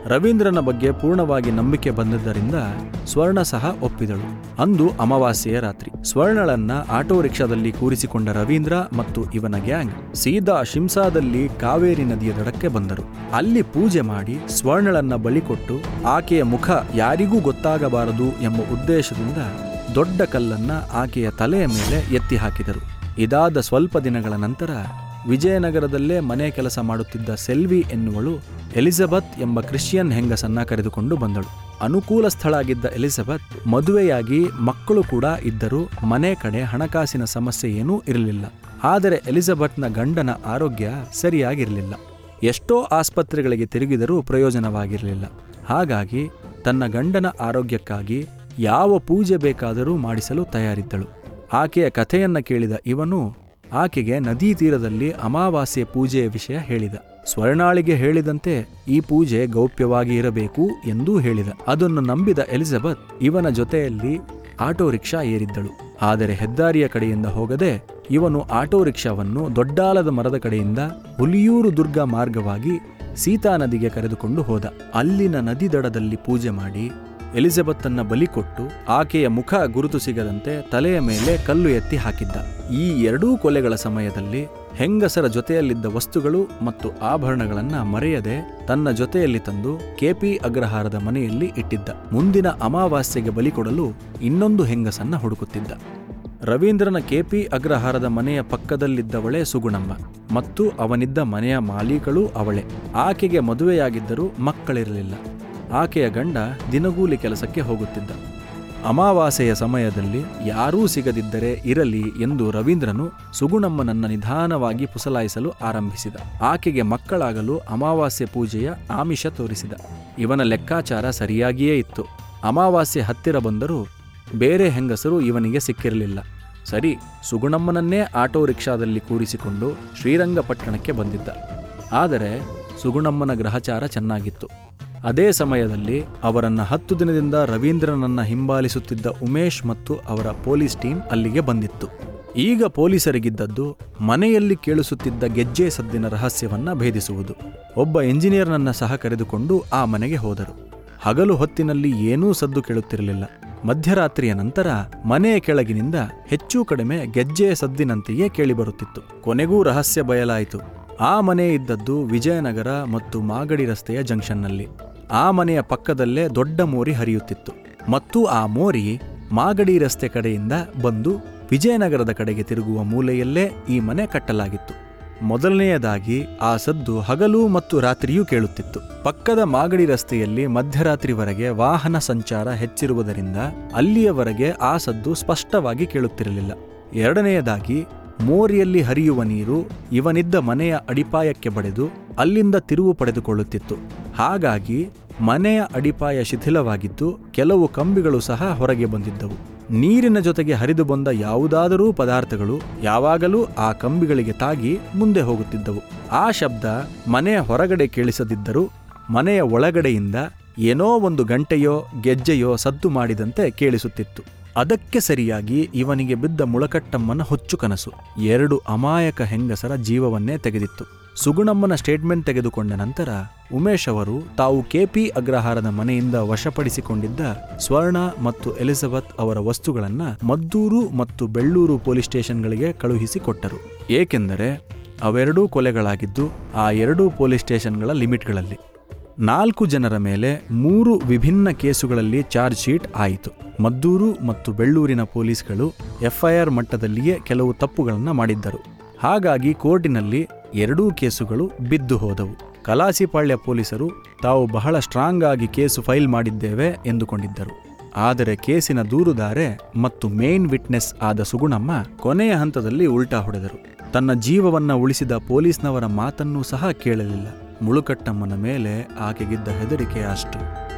ರವೀಂದ್ರನ ಬಗ್ಗೆ ಪೂರ್ಣವಾಗಿ ನಂಬಿಕೆ ಬಂದಿದ್ದರಿಂದ ಸ್ವರ್ಣ ಸಹ ಒಪ್ಪಿದಳು ಅಂದು ಅಮಾವಾಸ್ಯೆಯ ರಾತ್ರಿ ಸ್ವರ್ಣಳನ್ನ ಆಟೋ ರಿಕ್ಷಾದಲ್ಲಿ ಕೂರಿಸಿಕೊಂಡ ರವೀಂದ್ರ ಮತ್ತು ಇವನ ಗ್ಯಾಂಗ್ ಸೀದಾ ಶಿಂಸಾದಲ್ಲಿ ಕಾವೇರಿ ನದಿಯ ದಡಕ್ಕೆ ಬಂದರು ಅಲ್ಲಿ ಪೂಜೆ ಮಾಡಿ ಸ್ವರ್ಣಳನ್ನ ಬಲಿಕೊಟ್ಟು ಆಕೆಯ ಮುಖ ಯಾರಿಗೂ ಗೊತ್ತಾಗಬಾರದು ಎಂಬ ಉದ್ದೇಶದಿಂದ ದೊಡ್ಡ ಕಲ್ಲನ್ನ ಆಕೆಯ ತಲೆಯ ಮೇಲೆ ಎತ್ತಿ ಹಾಕಿದರು ಇದಾದ ಸ್ವಲ್ಪ ದಿನಗಳ ನಂತರ ವಿಜಯನಗರದಲ್ಲೇ ಮನೆ ಕೆಲಸ ಮಾಡುತ್ತಿದ್ದ ಸೆಲ್ವಿ ಎನ್ನುವಳು ಎಲಿಜಬೆತ್ ಎಂಬ ಕ್ರಿಶ್ಚಿಯನ್ ಹೆಂಗಸನ್ನ ಕರೆದುಕೊಂಡು ಬಂದಳು ಅನುಕೂಲ ಸ್ಥಳಾಗಿದ್ದ ಎಲಿಜಬೆತ್ ಮದುವೆಯಾಗಿ ಮಕ್ಕಳು ಕೂಡ ಇದ್ದರೂ ಮನೆ ಕಡೆ ಹಣಕಾಸಿನ ಸಮಸ್ಯೆ ಏನೂ ಇರಲಿಲ್ಲ ಆದರೆ ಎಲಿಜಬೆತ್ನ ಗಂಡನ ಆರೋಗ್ಯ ಸರಿಯಾಗಿರಲಿಲ್ಲ ಎಷ್ಟೋ ಆಸ್ಪತ್ರೆಗಳಿಗೆ ತಿರುಗಿದರೂ ಪ್ರಯೋಜನವಾಗಿರಲಿಲ್ಲ ಹಾಗಾಗಿ ತನ್ನ ಗಂಡನ ಆರೋಗ್ಯಕ್ಕಾಗಿ ಯಾವ ಪೂಜೆ ಬೇಕಾದರೂ ಮಾಡಿಸಲು ತಯಾರಿದ್ದಳು ಆಕೆಯ ಕಥೆಯನ್ನ ಕೇಳಿದ ಇವನು ಆಕೆಗೆ ನದೀ ತೀರದಲ್ಲಿ ಅಮಾವಾಸ್ಯೆ ಪೂಜೆಯ ವಿಷಯ ಹೇಳಿದ ಸ್ವರ್ಣಾಳಿಗೆ ಹೇಳಿದಂತೆ ಈ ಪೂಜೆ ಗೌಪ್ಯವಾಗಿ ಇರಬೇಕು ಎಂದೂ ಹೇಳಿದ ಅದನ್ನು ನಂಬಿದ ಎಲಿಜಬೆತ್ ಇವನ ಜೊತೆಯಲ್ಲಿ ಆಟೋ ರಿಕ್ಷಾ ಏರಿದ್ದಳು ಆದರೆ ಹೆದ್ದಾರಿಯ ಕಡೆಯಿಂದ ಹೋಗದೆ ಇವನು ಆಟೋ ರಿಕ್ಷಾವನ್ನು ದೊಡ್ಡಾಲದ ಮರದ ಕಡೆಯಿಂದ ಹುಲಿಯೂರು ದುರ್ಗ ಮಾರ್ಗವಾಗಿ ಸೀತಾ ನದಿಗೆ ಕರೆದುಕೊಂಡು ಹೋದ ಅಲ್ಲಿನ ನದಿ ದಡದಲ್ಲಿ ಪೂಜೆ ಮಾಡಿ ಎಲಿಜಬೆತ್ತನ್ನ ಬಲಿ ಕೊಟ್ಟು ಆಕೆಯ ಮುಖ ಗುರುತು ಸಿಗದಂತೆ ತಲೆಯ ಮೇಲೆ ಕಲ್ಲು ಎತ್ತಿ ಹಾಕಿದ್ದ ಈ ಎರಡೂ ಕೊಲೆಗಳ ಸಮಯದಲ್ಲಿ ಹೆಂಗಸರ ಜೊತೆಯಲ್ಲಿದ್ದ ವಸ್ತುಗಳು ಮತ್ತು ಆಭರಣಗಳನ್ನ ಮರೆಯದೆ ತನ್ನ ಜೊತೆಯಲ್ಲಿ ತಂದು ಕೆಪಿ ಅಗ್ರಹಾರದ ಮನೆಯಲ್ಲಿ ಇಟ್ಟಿದ್ದ ಮುಂದಿನ ಅಮಾವಾಸ್ಯೆಗೆ ಬಲಿ ಕೊಡಲು ಇನ್ನೊಂದು ಹೆಂಗಸನ್ನ ಹುಡುಕುತ್ತಿದ್ದ ರವೀಂದ್ರನ ಕೆಪಿ ಅಗ್ರಹಾರದ ಮನೆಯ ಪಕ್ಕದಲ್ಲಿದ್ದವಳೇ ಸುಗುಣಮ್ಮ ಮತ್ತು ಅವನಿದ್ದ ಮನೆಯ ಮಾಲೀಕಳೂ ಅವಳೇ ಆಕೆಗೆ ಮದುವೆಯಾಗಿದ್ದರೂ ಮಕ್ಕಳಿರಲಿಲ್ಲ ಆಕೆಯ ಗಂಡ ದಿನಗೂಲಿ ಕೆಲಸಕ್ಕೆ ಹೋಗುತ್ತಿದ್ದ ಅಮಾವಾಸ್ಯೆಯ ಸಮಯದಲ್ಲಿ ಯಾರೂ ಸಿಗದಿದ್ದರೆ ಇರಲಿ ಎಂದು ರವೀಂದ್ರನು ಸುಗುಣಮ್ಮನನ್ನ ನಿಧಾನವಾಗಿ ಪುಸಲಾಯಿಸಲು ಆರಂಭಿಸಿದ ಆಕೆಗೆ ಮಕ್ಕಳಾಗಲು ಅಮಾವಾಸ್ಯೆ ಪೂಜೆಯ ಆಮಿಷ ತೋರಿಸಿದ ಇವನ ಲೆಕ್ಕಾಚಾರ ಸರಿಯಾಗಿಯೇ ಇತ್ತು ಅಮಾವಾಸ್ಯೆ ಹತ್ತಿರ ಬಂದರೂ ಬೇರೆ ಹೆಂಗಸರು ಇವನಿಗೆ ಸಿಕ್ಕಿರಲಿಲ್ಲ ಸರಿ ಸುಗುಣಮ್ಮನನ್ನೇ ಆಟೋ ರಿಕ್ಷಾದಲ್ಲಿ ಕೂರಿಸಿಕೊಂಡು ಶ್ರೀರಂಗಪಟ್ಟಣಕ್ಕೆ ಬಂದಿದ್ದ ಆದರೆ ಸುಗುಣಮ್ಮನ ಗ್ರಹಚಾರ ಚೆನ್ನಾಗಿತ್ತು ಅದೇ ಸಮಯದಲ್ಲಿ ಅವರನ್ನ ಹತ್ತು ದಿನದಿಂದ ರವೀಂದ್ರನನ್ನ ಹಿಂಬಾಲಿಸುತ್ತಿದ್ದ ಉಮೇಶ್ ಮತ್ತು ಅವರ ಪೊಲೀಸ್ ಟೀಮ್ ಅಲ್ಲಿಗೆ ಬಂದಿತ್ತು ಈಗ ಪೊಲೀಸರಿಗಿದ್ದದ್ದು ಮನೆಯಲ್ಲಿ ಕೇಳಿಸುತ್ತಿದ್ದ ಗೆಜ್ಜೆ ಸದ್ದಿನ ರಹಸ್ಯವನ್ನ ಭೇದಿಸುವುದು ಒಬ್ಬ ಎಂಜಿನಿಯರ್ನನ್ನ ಸಹ ಕರೆದುಕೊಂಡು ಆ ಮನೆಗೆ ಹೋದರು ಹಗಲು ಹೊತ್ತಿನಲ್ಲಿ ಏನೂ ಸದ್ದು ಕೇಳುತ್ತಿರಲಿಲ್ಲ ಮಧ್ಯರಾತ್ರಿಯ ನಂತರ ಮನೆಯ ಕೆಳಗಿನಿಂದ ಹೆಚ್ಚು ಕಡಿಮೆ ಗೆಜ್ಜೆಯ ಸದ್ದಿನಂತೆಯೇ ಕೇಳಿಬರುತ್ತಿತ್ತು ಕೊನೆಗೂ ರಹಸ್ಯ ಬಯಲಾಯಿತು ಆ ಮನೆ ಇದ್ದದ್ದು ವಿಜಯನಗರ ಮತ್ತು ಮಾಗಡಿ ರಸ್ತೆಯ ಜಂಕ್ಷನ್ನಲ್ಲಿ ಆ ಮನೆಯ ಪಕ್ಕದಲ್ಲೇ ದೊಡ್ಡ ಮೋರಿ ಹರಿಯುತ್ತಿತ್ತು ಮತ್ತು ಆ ಮೋರಿ ಮಾಗಡಿ ರಸ್ತೆ ಕಡೆಯಿಂದ ಬಂದು ವಿಜಯನಗರದ ಕಡೆಗೆ ತಿರುಗುವ ಮೂಲೆಯಲ್ಲೇ ಈ ಮನೆ ಕಟ್ಟಲಾಗಿತ್ತು ಮೊದಲನೆಯದಾಗಿ ಆ ಸದ್ದು ಹಗಲು ಮತ್ತು ರಾತ್ರಿಯೂ ಕೇಳುತ್ತಿತ್ತು ಪಕ್ಕದ ಮಾಗಡಿ ರಸ್ತೆಯಲ್ಲಿ ಮಧ್ಯರಾತ್ರಿವರೆಗೆ ವಾಹನ ಸಂಚಾರ ಹೆಚ್ಚಿರುವುದರಿಂದ ಅಲ್ಲಿಯವರೆಗೆ ಆ ಸದ್ದು ಸ್ಪಷ್ಟವಾಗಿ ಕೇಳುತ್ತಿರಲಿಲ್ಲ ಎರಡನೆಯದಾಗಿ ಮೋರಿಯಲ್ಲಿ ಹರಿಯುವ ನೀರು ಇವನಿದ್ದ ಮನೆಯ ಅಡಿಪಾಯಕ್ಕೆ ಬಡಿದು ಅಲ್ಲಿಂದ ತಿರುವು ಪಡೆದುಕೊಳ್ಳುತ್ತಿತ್ತು ಹಾಗಾಗಿ ಮನೆಯ ಅಡಿಪಾಯ ಶಿಥಿಲವಾಗಿದ್ದು ಕೆಲವು ಕಂಬಿಗಳು ಸಹ ಹೊರಗೆ ಬಂದಿದ್ದವು ನೀರಿನ ಜೊತೆಗೆ ಹರಿದು ಬಂದ ಯಾವುದಾದರೂ ಪದಾರ್ಥಗಳು ಯಾವಾಗಲೂ ಆ ಕಂಬಿಗಳಿಗೆ ತಾಗಿ ಮುಂದೆ ಹೋಗುತ್ತಿದ್ದವು ಆ ಶಬ್ದ ಮನೆಯ ಹೊರಗಡೆ ಕೇಳಿಸದಿದ್ದರೂ ಮನೆಯ ಒಳಗಡೆಯಿಂದ ಏನೋ ಒಂದು ಗಂಟೆಯೋ ಗೆಜ್ಜೆಯೋ ಸದ್ದು ಮಾಡಿದಂತೆ ಕೇಳಿಸುತ್ತಿತ್ತು ಅದಕ್ಕೆ ಸರಿಯಾಗಿ ಇವನಿಗೆ ಬಿದ್ದ ಮುಳಕಟ್ಟಮ್ಮನ ಹೊಚ್ಚು ಕನಸು ಎರಡು ಅಮಾಯಕ ಹೆಂಗಸರ ಜೀವವನ್ನೇ ತೆಗೆದಿತ್ತು ಸುಗುಣಮ್ಮನ ಸ್ಟೇಟ್ಮೆಂಟ್ ತೆಗೆದುಕೊಂಡ ನಂತರ ಉಮೇಶ್ ಅವರು ತಾವು ಕೆಪಿ ಅಗ್ರಹಾರದ ಮನೆಯಿಂದ ವಶಪಡಿಸಿಕೊಂಡಿದ್ದ ಸ್ವರ್ಣ ಮತ್ತು ಎಲಿಜಬೆತ್ ಅವರ ವಸ್ತುಗಳನ್ನ ಮದ್ದೂರು ಮತ್ತು ಬೆಳ್ಳೂರು ಪೊಲೀಸ್ ಸ್ಟೇಷನ್ಗಳಿಗೆ ಕಳುಹಿಸಿಕೊಟ್ಟರು ಏಕೆಂದರೆ ಅವೆರಡೂ ಕೊಲೆಗಳಾಗಿದ್ದು ಆ ಎರಡೂ ಪೊಲೀಸ್ ಸ್ಟೇಷನ್ಗಳ ಲಿಮಿಟ್ಗಳಲ್ಲಿ ನಾಲ್ಕು ಜನರ ಮೇಲೆ ಮೂರು ವಿಭಿನ್ನ ಕೇಸುಗಳಲ್ಲಿ ಚಾರ್ಜ್ ಶೀಟ್ ಆಯಿತು ಮದ್ದೂರು ಮತ್ತು ಬೆಳ್ಳೂರಿನ ಪೊಲೀಸ್ಗಳು ಎಫ್ಐಆರ್ ಮಟ್ಟದಲ್ಲಿಯೇ ಕೆಲವು ತಪ್ಪುಗಳನ್ನು ಮಾಡಿದ್ದರು ಹಾಗಾಗಿ ಕೋರ್ಟಿನಲ್ಲಿ ಎರಡೂ ಕೇಸುಗಳು ಬಿದ್ದು ಹೋದವು ಕಲಾಸಿಪಾಳ್ಯ ಪೊಲೀಸರು ತಾವು ಬಹಳ ಸ್ಟ್ರಾಂಗ್ ಆಗಿ ಕೇಸು ಫೈಲ್ ಮಾಡಿದ್ದೇವೆ ಎಂದುಕೊಂಡಿದ್ದರು ಆದರೆ ಕೇಸಿನ ದೂರುದಾರೆ ಮತ್ತು ಮೇನ್ ವಿಟ್ನೆಸ್ ಆದ ಸುಗುಣಮ್ಮ ಕೊನೆಯ ಹಂತದಲ್ಲಿ ಉಲ್ಟಾ ಹೊಡೆದರು ತನ್ನ ಜೀವವನ್ನ ಉಳಿಸಿದ ಪೊಲೀಸ್ನವರ ಮಾತನ್ನೂ ಸಹ ಕೇಳಲಿಲ್ಲ ಮುಳುಕಟ್ಟಮ್ಮನ ಮೇಲೆ ಆಕೆಗಿದ್ದ ಹೆದರಿಕೆ ಅಷ್ಟು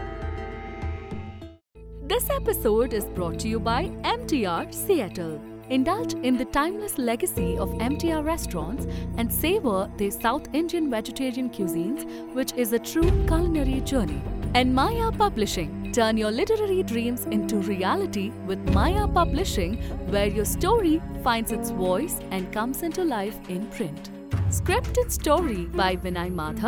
This episode is brought to you by MTR Seattle. Indulge in the timeless legacy of MTR restaurants and savor their South Indian vegetarian cuisines, which is a true culinary journey. And Maya Publishing. Turn your literary dreams into reality with Maya Publishing, where your story finds its voice and comes into life in print. Script and story by Vinay Madhav.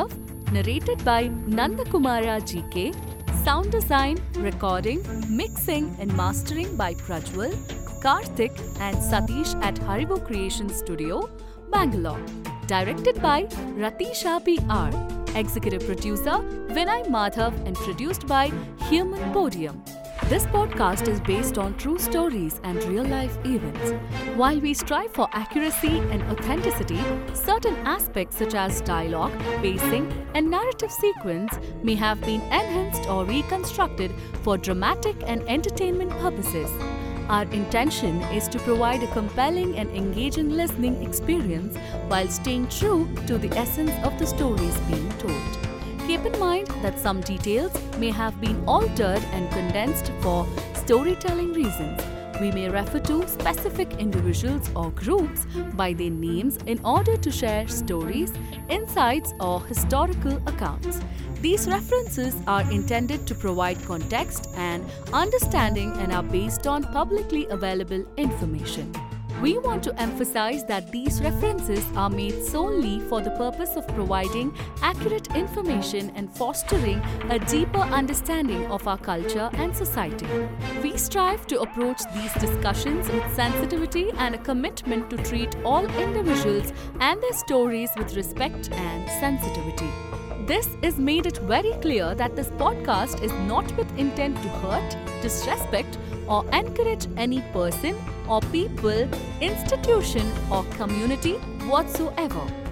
narrated by Nandakumara GK, sound design, recording, mixing, and mastering by Prajwal, Karthik, and Satish at Haribo Creation Studio, Bangalore. Directed by Ratisha PR, executive producer Vinay Madhav, and produced by Human Podium. This podcast is based on true stories and real life events. While we strive for accuracy and authenticity, certain aspects such as dialogue, pacing, and narrative sequence may have been enhanced or reconstructed for dramatic and entertainment purposes. Our intention is to provide a compelling and engaging listening experience while staying true to the essence of the stories being told. Keep in mind that some details may have been altered and condensed for storytelling reasons. We may refer to specific individuals or groups by their names in order to share stories, insights, or historical accounts. These references are intended to provide context and understanding and are based on publicly available information. We want to emphasize that these references are made solely for the purpose of providing accurate information and fostering a deeper understanding of our culture and society. We strive to approach these discussions with sensitivity and a commitment to treat all individuals and their stories with respect and sensitivity. This is made it very clear that this podcast is not with intent to hurt, disrespect, or encourage any person or people, institution, or community whatsoever.